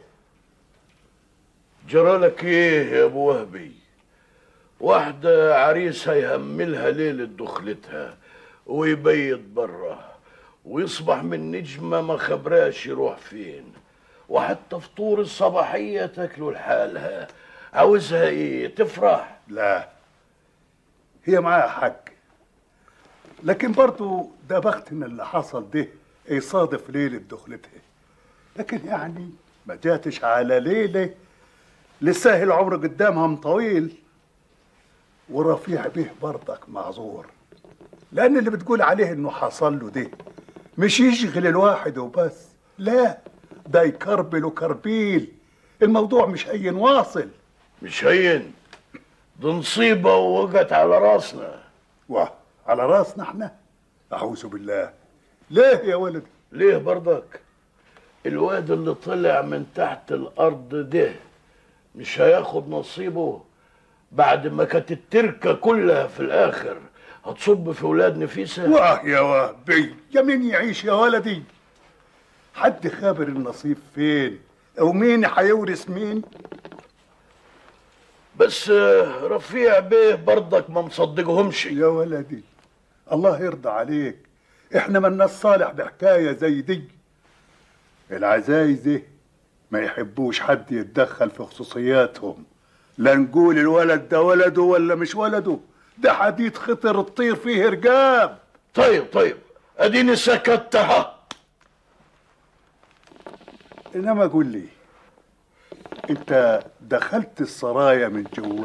جرالك ايه يا ابو وهبي واحدة عريسها يهملها ليلة دخلتها ويبيت برا ويصبح من نجمة ما خبراش يروح فين وحتى فطور الصباحية تاكله لحالها عاوزها ايه تفرح لا هي معاها حق لكن برضو ده بختنا اللي حصل ده يصادف ليلة دخلتها لكن يعني ما جاتش على ليلة لسه العمر قدامهم طويل ورفيع به برضك معذور لأن اللي بتقول عليه إنه حصل له ده مش يشغل الواحد وبس لا ده يكربل وكربيل الموضوع مش هين واصل مش هين دي نصيبة ووقت على راسنا واه على راسنا احنا أعوذ بالله ليه يا ولد ليه برضك الواد اللي طلع من تحت الارض ده مش هياخد نصيبه بعد ما كانت التركة كلها في الاخر هتصب في ولاد نفيسة واه يا وهبي يا مين يعيش يا ولدي حد خابر النصيب فين او مين هيورث مين بس آه، رفيع بيه برضك ما مصدقهمش يا ولدي الله يرضى عليك احنا مالناش صالح بحكايه زي دي العزايزه ما يحبوش حد يتدخل في خصوصياتهم لا نقول الولد ده ولده ولا مش ولده ده حديد خطر تطير فيه رقاب طيب طيب اديني سكتها انما قول لي انت دخلت السرايا من جوا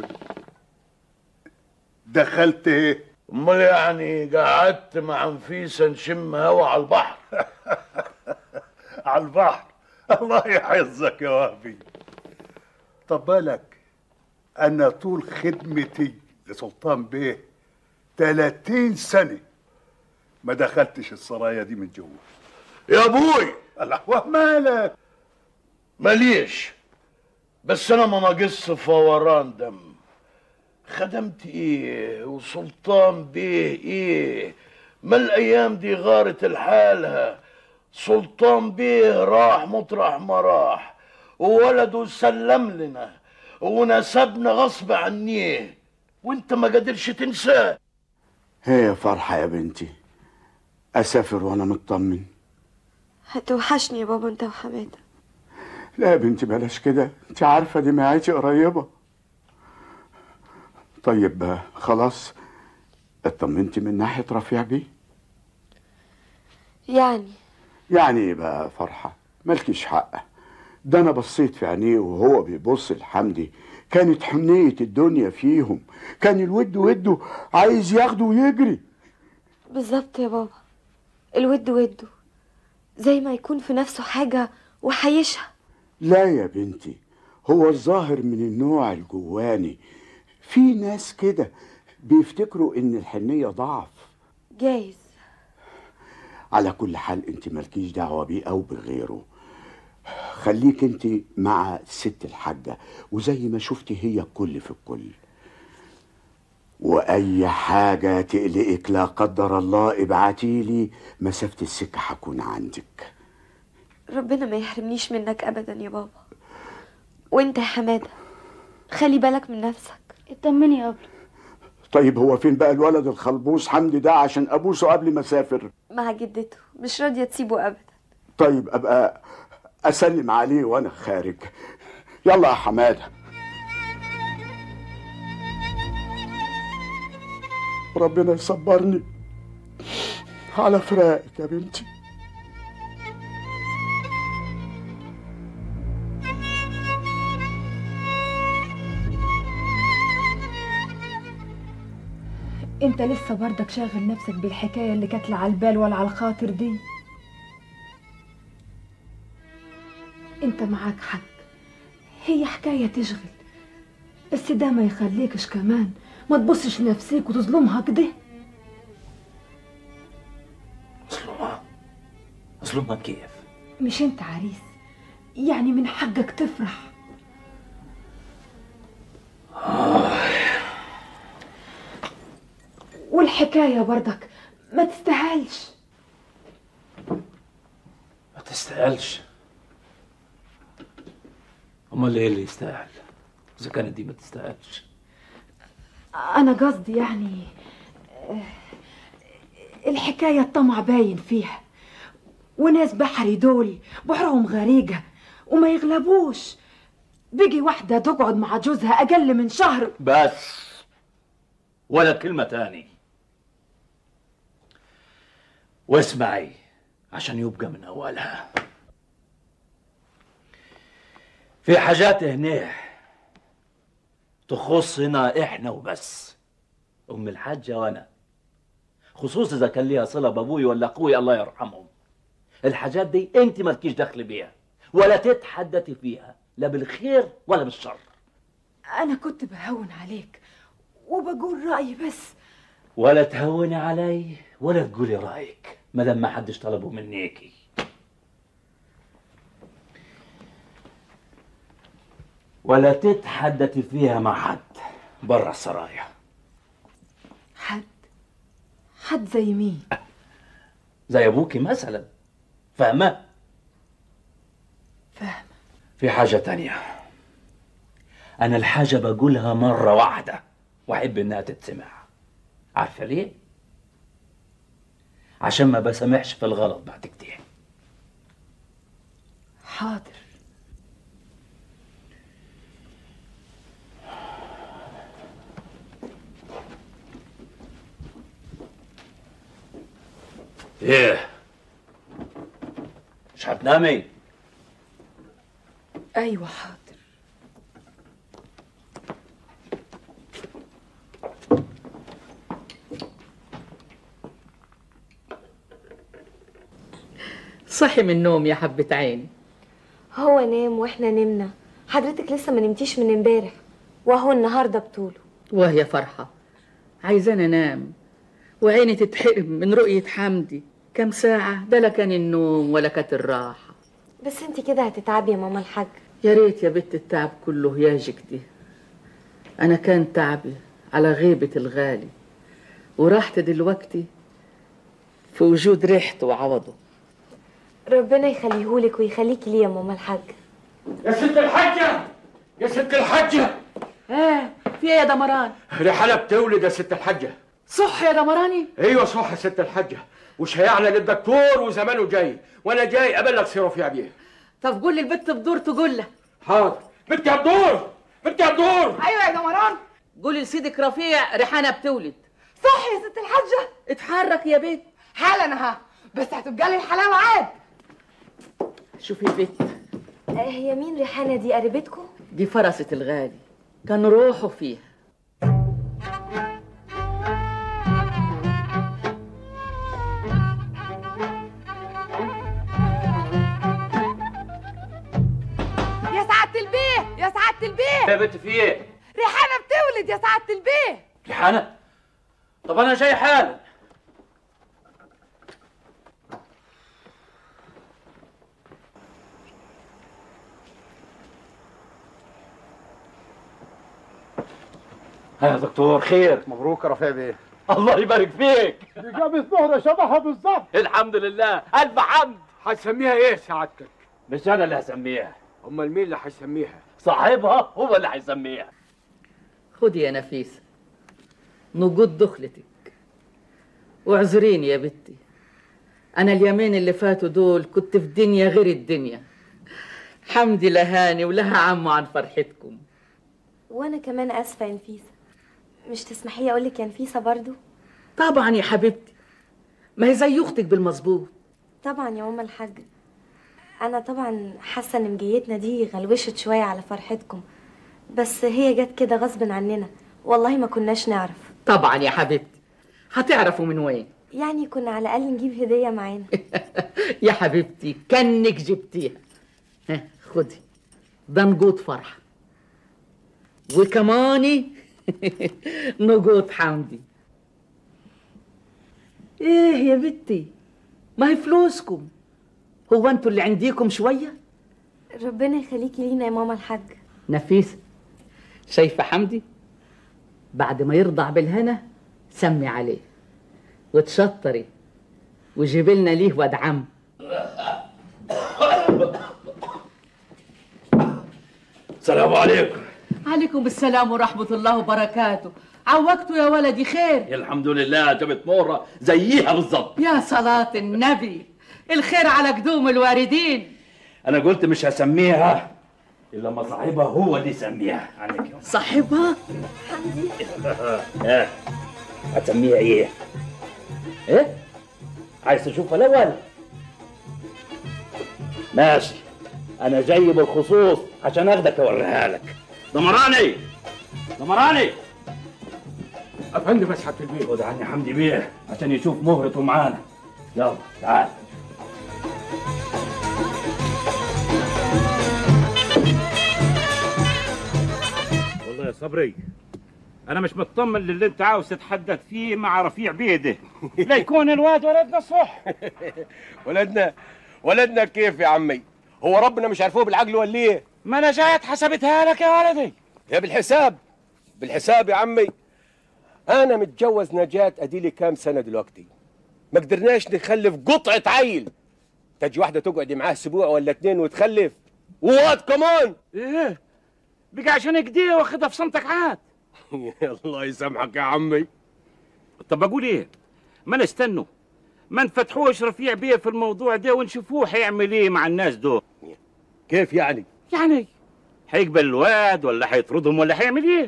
دخلت ايه امال يعني قعدت مع نفيسة نشم هوا على البحر على البحر الله يحفظك يا وهبي طب بالك انا طول خدمتي لسلطان بيه 30 سنه ما دخلتش السرايا دي من جوا يا ابوي الله ومالك ماليش بس انا ما ناقص فوران دم خدمت ايه وسلطان بيه ايه ما الايام دي غارت لحالها سلطان بيه راح مطرح ما راح وولده سلم لنا ونسبنا غصب عنيه وانت ما قادرش تنساه هي فرحة يا بنتي أسافر وأنا مطمن هتوحشني يا بابا انت وحماده لا يا بنتي بلاش كده انت عارفة دي معايتي قريبة طيب آه، خلاص اطمنتي من ناحية رفيع بيه يعني يعني ايه بقى فرحة مالكيش حق ده انا بصيت في عينيه وهو بيبص لحمدي كانت حنية الدنيا فيهم كان الود وده عايز ياخده ويجري بالظبط يا بابا الود وده زي ما يكون في نفسه حاجة وحيشها لا يا بنتي هو الظاهر من النوع الجواني في ناس كده بيفتكروا ان الحنية ضعف جايز على كل حال انت مالكيش دعوة بيه او بغيره خليك انت مع الست الحاجة وزي ما شفتي هي الكل في الكل واي حاجة تقلقك لا قدر الله ابعتيلي مسافة السكة هكون عندك ربنا ما يحرمنيش منك ابدا يا بابا وانت يا حماده خلي بالك من نفسك اطمني يا ابله طيب هو فين بقى الولد الخلبوس حمدي ده عشان ابوسه قبل ما اسافر مع جدته مش راضيه تسيبه ابدا طيب ابقى اسلم عليه وانا خارج يلا يا حماده ربنا يصبرني على فراقك يا بنتي انت لسه برضك شاغل نفسك بالحكاية اللي كانت لا على البال ولا على الخاطر دي انت معاك حق هي حكاية تشغل بس ده ما يخليكش كمان ما تبصش لنفسك وتظلمها كده اظلمها اظلمها كيف مش انت عريس يعني من حقك تفرح والحكاية برضك ما تستاهلش ما تستاهلش امال ايه اللي يستاهل اذا كانت دي ما تستاهلش أنا قصدي يعني آه، الحكاية الطمع باين فيها وناس بحري دول بحرهم غريقة وما يغلبوش بيجي واحدة تقعد مع جوزها أقل من شهر بس ولا كلمة تاني واسمعي عشان يبقى من أولها في حاجات هنا تخصنا إحنا وبس أم الحاجة وأنا خصوصا إذا كان ليها صلة بأبوي ولا أخوي الله يرحمهم الحاجات دي أنت مالكيش دخل بيها ولا تتحدثي فيها لا بالخير ولا بالشر أنا كنت بهون عليك وبقول رأيي بس ولا تهوني علي ولا تقولي رايك ما دام ما حدش طلبه منيكي ولا تتحدثي فيها مع حد برا السرايا حد حد زي مين زي ابوكي مثلا فاهمه فاهمة في حاجه تانية انا الحاجه بقولها مره واحده واحب انها تتسمع عارفه ليه عشان ما بسامحش في الغلط بعد كتير حاضر ايه مش هتنامي أيوة حاضر صحي من النوم يا حبة عيني هو نام واحنا نمنا حضرتك لسه ما نمتيش من امبارح وهو النهارده بطوله وهي فرحة عايزاني انام وعيني تتحرم من رؤية حمدي كم ساعة ده لا كان النوم ولا كانت الراحة بس انت كده هتتعبي يا ماما الحاج يا ريت يا بت التعب كله ياجك دي أنا كان تعبي على غيبة الغالي وراحت دلوقتي في وجود ريحته وعوضه ربنا يخليهولك ويخليكي ليه يا ماما الحاج يا ست الحاجة يا ست الحاجة ايه في ايه يا دمران رحلة بتولد يا ست الحاجة صح يا دمراني ايوه صح يا ست الحاجة وشيعنا للدكتور وزمانه جاي وانا جاي ابلغ سي رفيع بيه طب قول للبت بدور تقول له حاضر بنتي يا بدور بنتي يا بدور أيوة يا دمران قولي لسيدك رفيع ريحانة بتولد صح يا ست الحاجة اتحرك يا بنت حالا ها بس هتبقى لي الحلاوة عاد شوفي البت آه، هي مين ريحانه دي قريبتكم دي فرسة الغالي كان روحه فيها البيه يا بنت في ايه ريحانه بتولد يا سعاده البيه ريحانه طب انا جاي حالا ها يا دكتور خير مبروك يا رفيع بيه الله يبارك فيك دي جابت زهره شبهها بالظبط الحمد لله الف حمد هتسميها ايه سعادتك مش انا اللي هسميها امال مين اللي هيسميها صاحبها هو اللي هيسميها خدي يا نفيسة نجود دخلتك واعذريني يا بنتي أنا اليومين اللي فاتوا دول كنت في دنيا غير الدنيا حمدي لهاني ولها عمو عن فرحتكم وانا كمان اسفه يا نفيسه مش تسمحي لي اقول لك يا نفيسه برضو طبعا يا حبيبتي ما هي زي أختك بالمظبوط طبعا يا ماما الحاجه انا طبعا حاسه ان مجيتنا دي غلوشت شويه على فرحتكم بس هي جت كده غصب عننا والله ما كناش نعرف طبعا يا حبيبتي هتعرفوا من وين يعني كنا على الاقل نجيب هديه معانا يا حبيبتي كانك جبتيها ها خدي ده نجود فرحة وكماني نجود حمدي ايه يا بنتي ما هي فلوسكم هو انتوا اللي عنديكم شوية ربنا يخليكي لينا يا ماما الحاجه نفيسة شايفة حمدي بعد ما يرضع بالهنا سمي عليه وتشطري وجيبي لنا ليه واد عم السلام عليكم عليكم السلام ورحمة الله وبركاته عوقتوا يا ولدي خير الحمد لله جبت مورة زيها بالظبط يا صلاة النبي الخير على قدوم الواردين انا قلت مش هسميها الا ما صاحبها هو اللي يسميها عنك يوم صاحبها ها هتسميها ايه ايه عايز تشوفها الاول ماشي انا جاي بالخصوص عشان اخدك اوريها لك دمراني دمراني افندم بس حتى البيت خد عني حمدي بيه عشان يشوف مهرته معانا يلا تعال والله يا صبري انا مش مطمن للي انت عاوز تتحدث فيه مع رفيع بيده لا يكون الواد ولدنا صح ولدنا ولدنا كيف يا عمي هو ربنا مش عارفوه بالعقل ولا ايه ما انا جايت حسبتها لك يا ولدي يا بالحساب بالحساب يا عمي انا متجوز نجاة اديلي كام سنه دلوقتي ما قدرناش نخلف قطعه عيل تجي واحده تقعد معاه اسبوع ولا اتنين وتخلف وواد كمان ايه بقى عشان كده واخدها في صمتك عاد الله يسامحك يا عمي طب اقول ايه ما نستنوا ما نفتحوش رفيع بيه في الموضوع ده ونشوفوه هيعمل ايه مع الناس دول كيف يعني يعني هيقبل الواد ولا هيطردهم ولا هيعمل ايه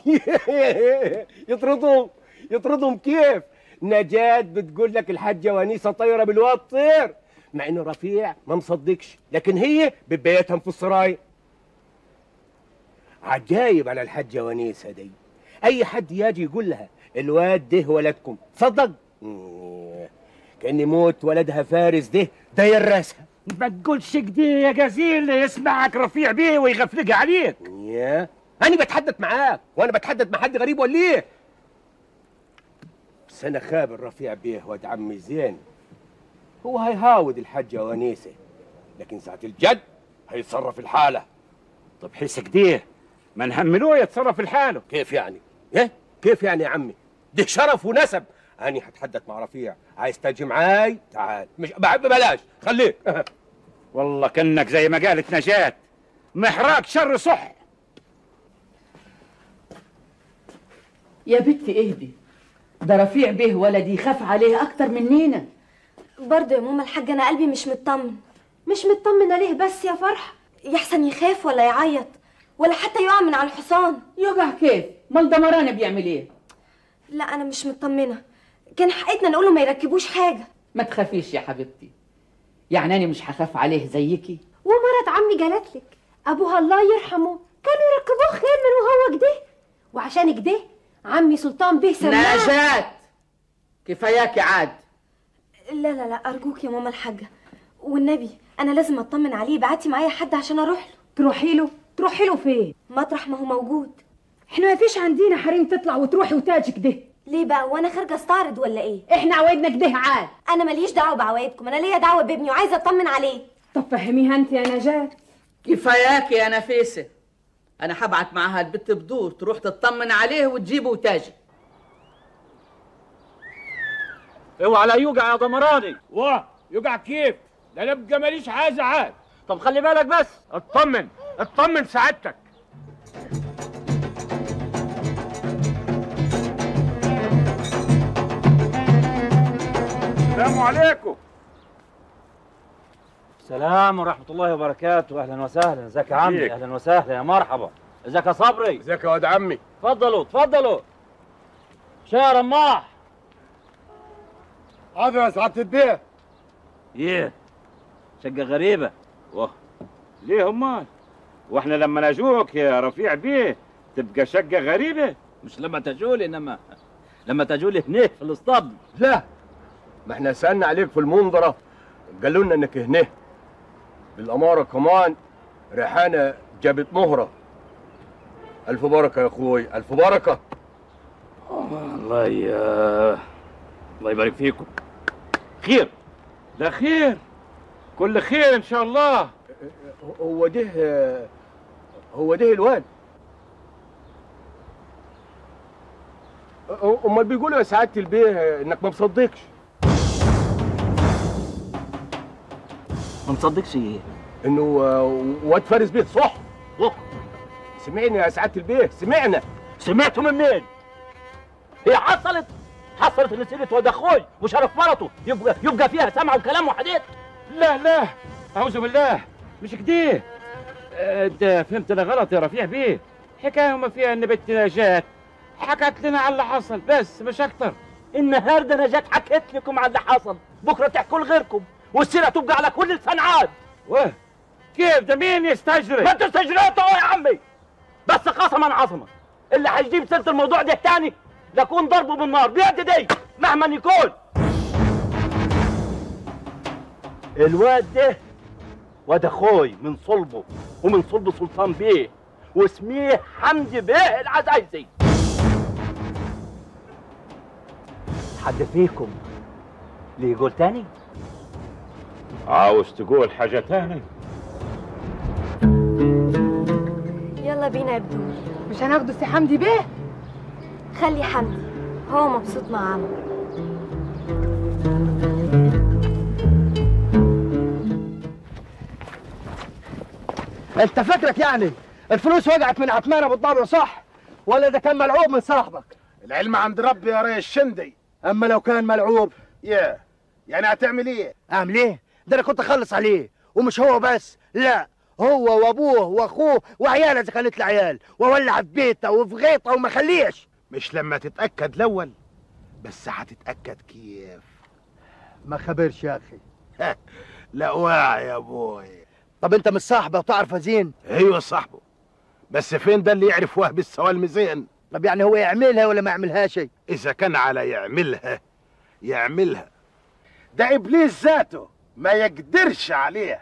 يطردهم يطردهم كيف نجاة بتقول لك الحاجة ونيسة طايرة بالواد طير مع انه رفيع ما مصدقش لكن هي ببيتهم في السرايا عجايب على الحاجة ونيسة دي اي حد يجي يقول لها الواد ده ولدكم تصدق مم. كان يموت ولدها فارس ده ده يرسها ما تقولش كده يا جزيل يسمعك رفيع بيه ويغفلق عليك يا انا بتحدث معاك وانا بتحدث مع حد غريب ولا ايه بس انا خابر رفيع بيه واد عمي زين هو هيهاود الحاجة ونيسة لكن ساعة الجد هيتصرف الحالة طب حس كده ما نهملوه يتصرف الحاله كيف يعني ايه كيف يعني يا عمي ده شرف ونسب اني هتحدث مع رفيع عايز تجي معاي تعال مش بعد بلاش خليك والله كانك زي ما قالت نجاة محراك شر صح يا بنتي اهدي ده رفيع بيه ولدي يخاف عليه اكتر منينا برضو يا ماما الحاجه انا قلبي مش مطمن مش مطمنه ليه بس يا فرحه يحسن يخاف ولا يعيط ولا حتى يقع من على الحصان يقع كيف مال دمران بيعمل ايه لا انا مش مطمنه كان حقيقتنا نقوله ما يركبوش حاجه ما تخافيش يا حبيبتي يعني انا مش هخاف عليه زيكي ومرات عمي جالت لك ابوها الله يرحمه كانوا يركبوه خير من وهو كده وعشان كده عمي سلطان بيه سماه نجاة كفاياكي عاد لا لا لا ارجوك يا ماما الحاجه والنبي انا لازم اطمن عليه بعتي معايا حد عشان اروح له تروحي له تروحي له فين مطرح ما هو موجود احنا ما فيش عندنا حريم تطلع وتروحي وتاجي كده ليه بقى وانا خارجه استعرض ولا ايه احنا عوايدنا كده عاد انا ماليش دعوه بعوايدكم انا ليا دعوه بابني وعايزه اطمن عليه طب فهميها انت يا نجاة كفاياك يا نفيسة أنا هبعت معاها البت بدور تروح تطمن عليه وتجيبه وتاجي اوعى لا يوقع يا ضمراني واه يقع كيف ده نبقى ماليش حاجه عاد طب خلي بالك بس اطمن اطمن سعادتك السلام عليكم السلام ورحمة الله وبركاته أهلا وسهلا ازيك يا عمي ازيك؟ أهلا وسهلا يا مرحبا ازيك يا صبري ازيك يا واد عمي اتفضلوا اتفضلوا شاي يا رماح حاضر يا سعاده البيه ايه شقة غريبة واه ليه امال واحنا لما نجوك يا رفيع بيه تبقى شقه غريبه مش لما تجولي انما لما تجولي هناك في الاسطبل لا ما احنا سألنا عليك في المنظرة قالوا لنا انك هنا بالأمارة كمان ريحانة جابت مهرة ألف بركة يا أخوي ألف بركة الله يا الله يبارك فيكم خير ده خير كل خير ان شاء الله هو ده هو ده الواد أ- امال بيقولوا يا سعاده البيه انك ما مصدقش ما مصدقش ايه انه آه، واد فارس بيه صح صح سمعنا يا سعاده البيه سمعنا سمعتوا من مين؟ هي حصلت حصلت ان سيره واد اخوي وشرف مرته يبقى يبقى فيها سمع وكلام وحديث لا لا اعوذ بالله مش كده آه، انت فهمتنا غلط يا رفيع بيه حكايه ما فيها ان بنت نجاة حكت لنا على اللي حصل بس مش اكتر النهارده نجاة حكيت لكم على اللي حصل بكره تحكوا لغيركم والسيره تبقى على كل الصنعات واه كيف ده مين يستجري ما انتوا استجريتوا يا عمي بس قسما عظما اللي هيجيب سيره الموضوع ده تاني لكون ضربه بالنار بيد دي مهما يكون الواد ده واد اخوي من صلبه ومن صلب سلطان بيه واسميه حمدي بيه العزايزي حد فيكم اللي يقول تاني عاوز تقول حاجه تاني يلا بينا يا بدول مش هناخده سي حمدي بيه خلي حمدي هو مبسوط مع عمه انت فكرك يعني الفلوس وقعت من عثمان ابو الضابع صح ولا ده كان ملعوب من صاحبك العلم عند ربي يا ريس شندي اما لو كان ملعوب يا يعني هتعمل ايه اعمل ايه ده انا كنت اخلص عليه ومش هو بس لا هو وابوه واخوه وعياله اذا كانت العيال واولع في بيته وفي غيطه وما خليش مش لما تتاكد الاول بس هتتاكد كيف ما خبرش يا اخي لا واعي يا ابوي طب انت مش صاحبه وتعرفه زين ايوه صاحبه بس فين ده اللي يعرف وهب السوالم زين طب يعني هو يعملها ولا ما يعملهاش اذا كان على يعملها يعملها ده ابليس ذاته ما يقدرش عليها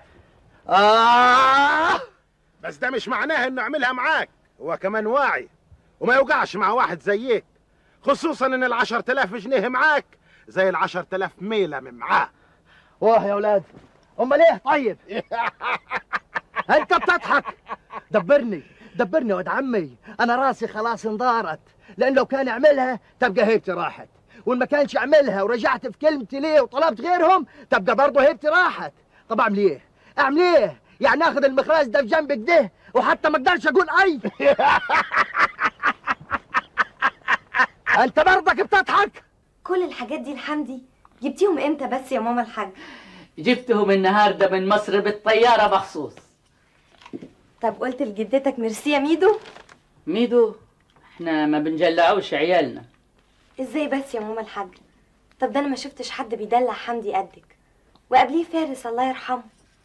آه بس ده مش معناه انه يعملها معاك هو كمان واعي وما يوقعش مع واحد زيك خصوصا ان العشر تلاف جنيه معاك زي العشر تلاف ميلة معاه واه يا ولاد امال ايه طيب انت بتضحك دبرني دبرني يا ولد عمي انا راسي خلاص انضارت لان لو كان يعملها تبقى هيبتي راحت وان ما كانش يعملها ورجعت في كلمتي ليه وطلبت غيرهم تبقى برضه هيبتي راحت طب اعمل ايه اعمل ايه يعني اخذ المخراج ده في جنبك ده وحتى ما اقدرش اقول اي انت برضك بتضحك كل الحاجات دي لحمدي جبتيهم امتى بس يا ماما الحاج جبتهم النهارده من مصر بالطياره مخصوص طب قلت لجدتك ميرسي يا ميدو ميدو احنا ما بنجلعوش عيالنا ازاي بس يا ماما الحاج طب ده انا ما شفتش حد بيدلع حمدي قدك وقبليه فارس الله يرحمه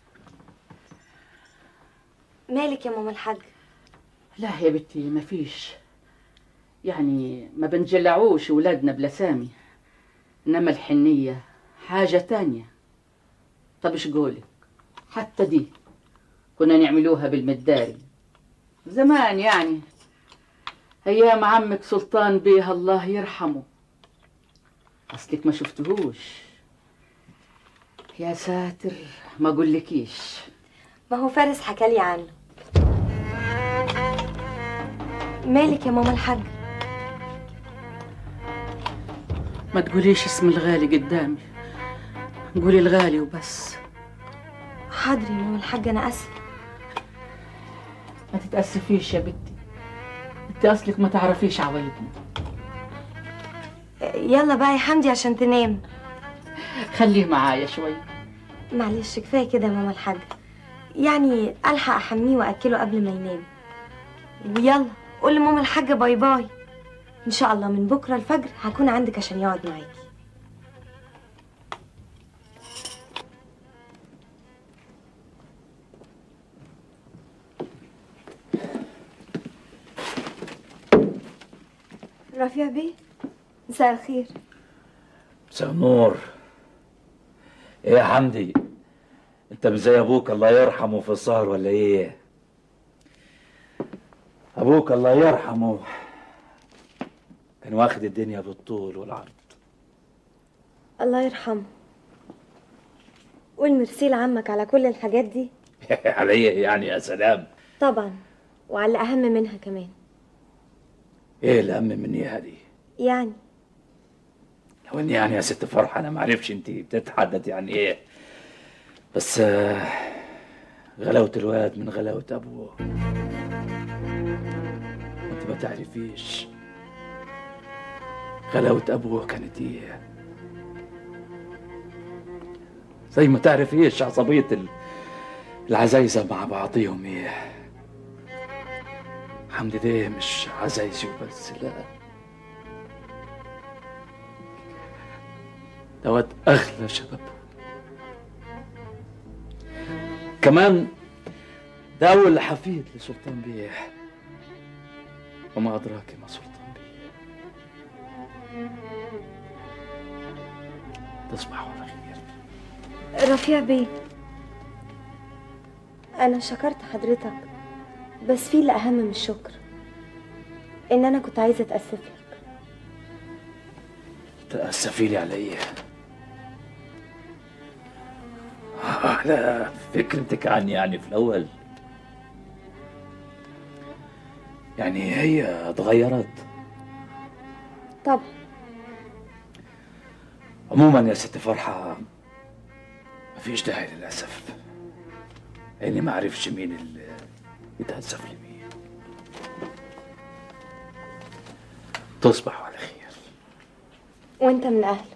مالك يا ماما الحاج لا يا بنتي مفيش يعني ما بنجلعوش ولادنا بلا سامي انما الحنيه حاجه تانية طب ايش قولك حتى دي كنا نعملوها بالمداري زمان يعني ايام عمك سلطان بيه الله يرحمه اصلك ما شفتهوش يا ساتر ما اقولكيش ما هو فارس حكالي عنه مالك يا ماما الحاج ما تقوليش اسم الغالي قدامي قولي الغالي وبس حاضر يا ماما الحاج انا اسفه ما تتأسفيش يا بنتي انت اصلك ما تعرفيش عوايدنا يلا بقى يا حمدي عشان تنام خليه معايا شوي معلش كفايه كده يا ماما الحاج يعني الحق احميه واكله قبل ما ينام ويلا قول لماما الحاجه باي باي ان شاء الله من بكره الفجر هكون عندك عشان يقعد معاكي رفيع بيه مساء الخير مساء النور ايه يا حمدي انت مش زي ابوك الله يرحمه في السهر ولا ايه ابوك الله يرحمه كان واخد الدنيا بالطول والعرض الله يرحمه قول ميرسي لعمك على كل الحاجات دي عليا يعني يا سلام طبعا وعلى الأهم منها كمان ايه الاهم مني هذه يعني لو اني يعني يا ست فرحه انا ما عرفش انت بتتحدث يعني ايه بس آه، غلاوه الواد من غلاوه ابوه انت ما تعرفيش غلاوه ابوه كانت ايه زي ما تعرفيش عصبيه ال- العزايزه مع بعضيهم ايه حمدي ده مش عزايزي وبس لا دوت اغلى شبابه كمان ده اول حفيد لسلطان بيه وما ادراك ما سلطان بيه تصبح على خير رفيع بيه أنا شكرت حضرتك بس في اللي أهم من الشكر إن أنا كنت عايزة أتأسف لك تأسفي لي على ايه على فكرتك عني يعني في الاول يعني هي اتغيرت طبعا عموما يا ست فرحة مفيش داعي للأسف لأني ما عرفش مين اللي يتأسف لمين تصبح على خير وأنت من أهله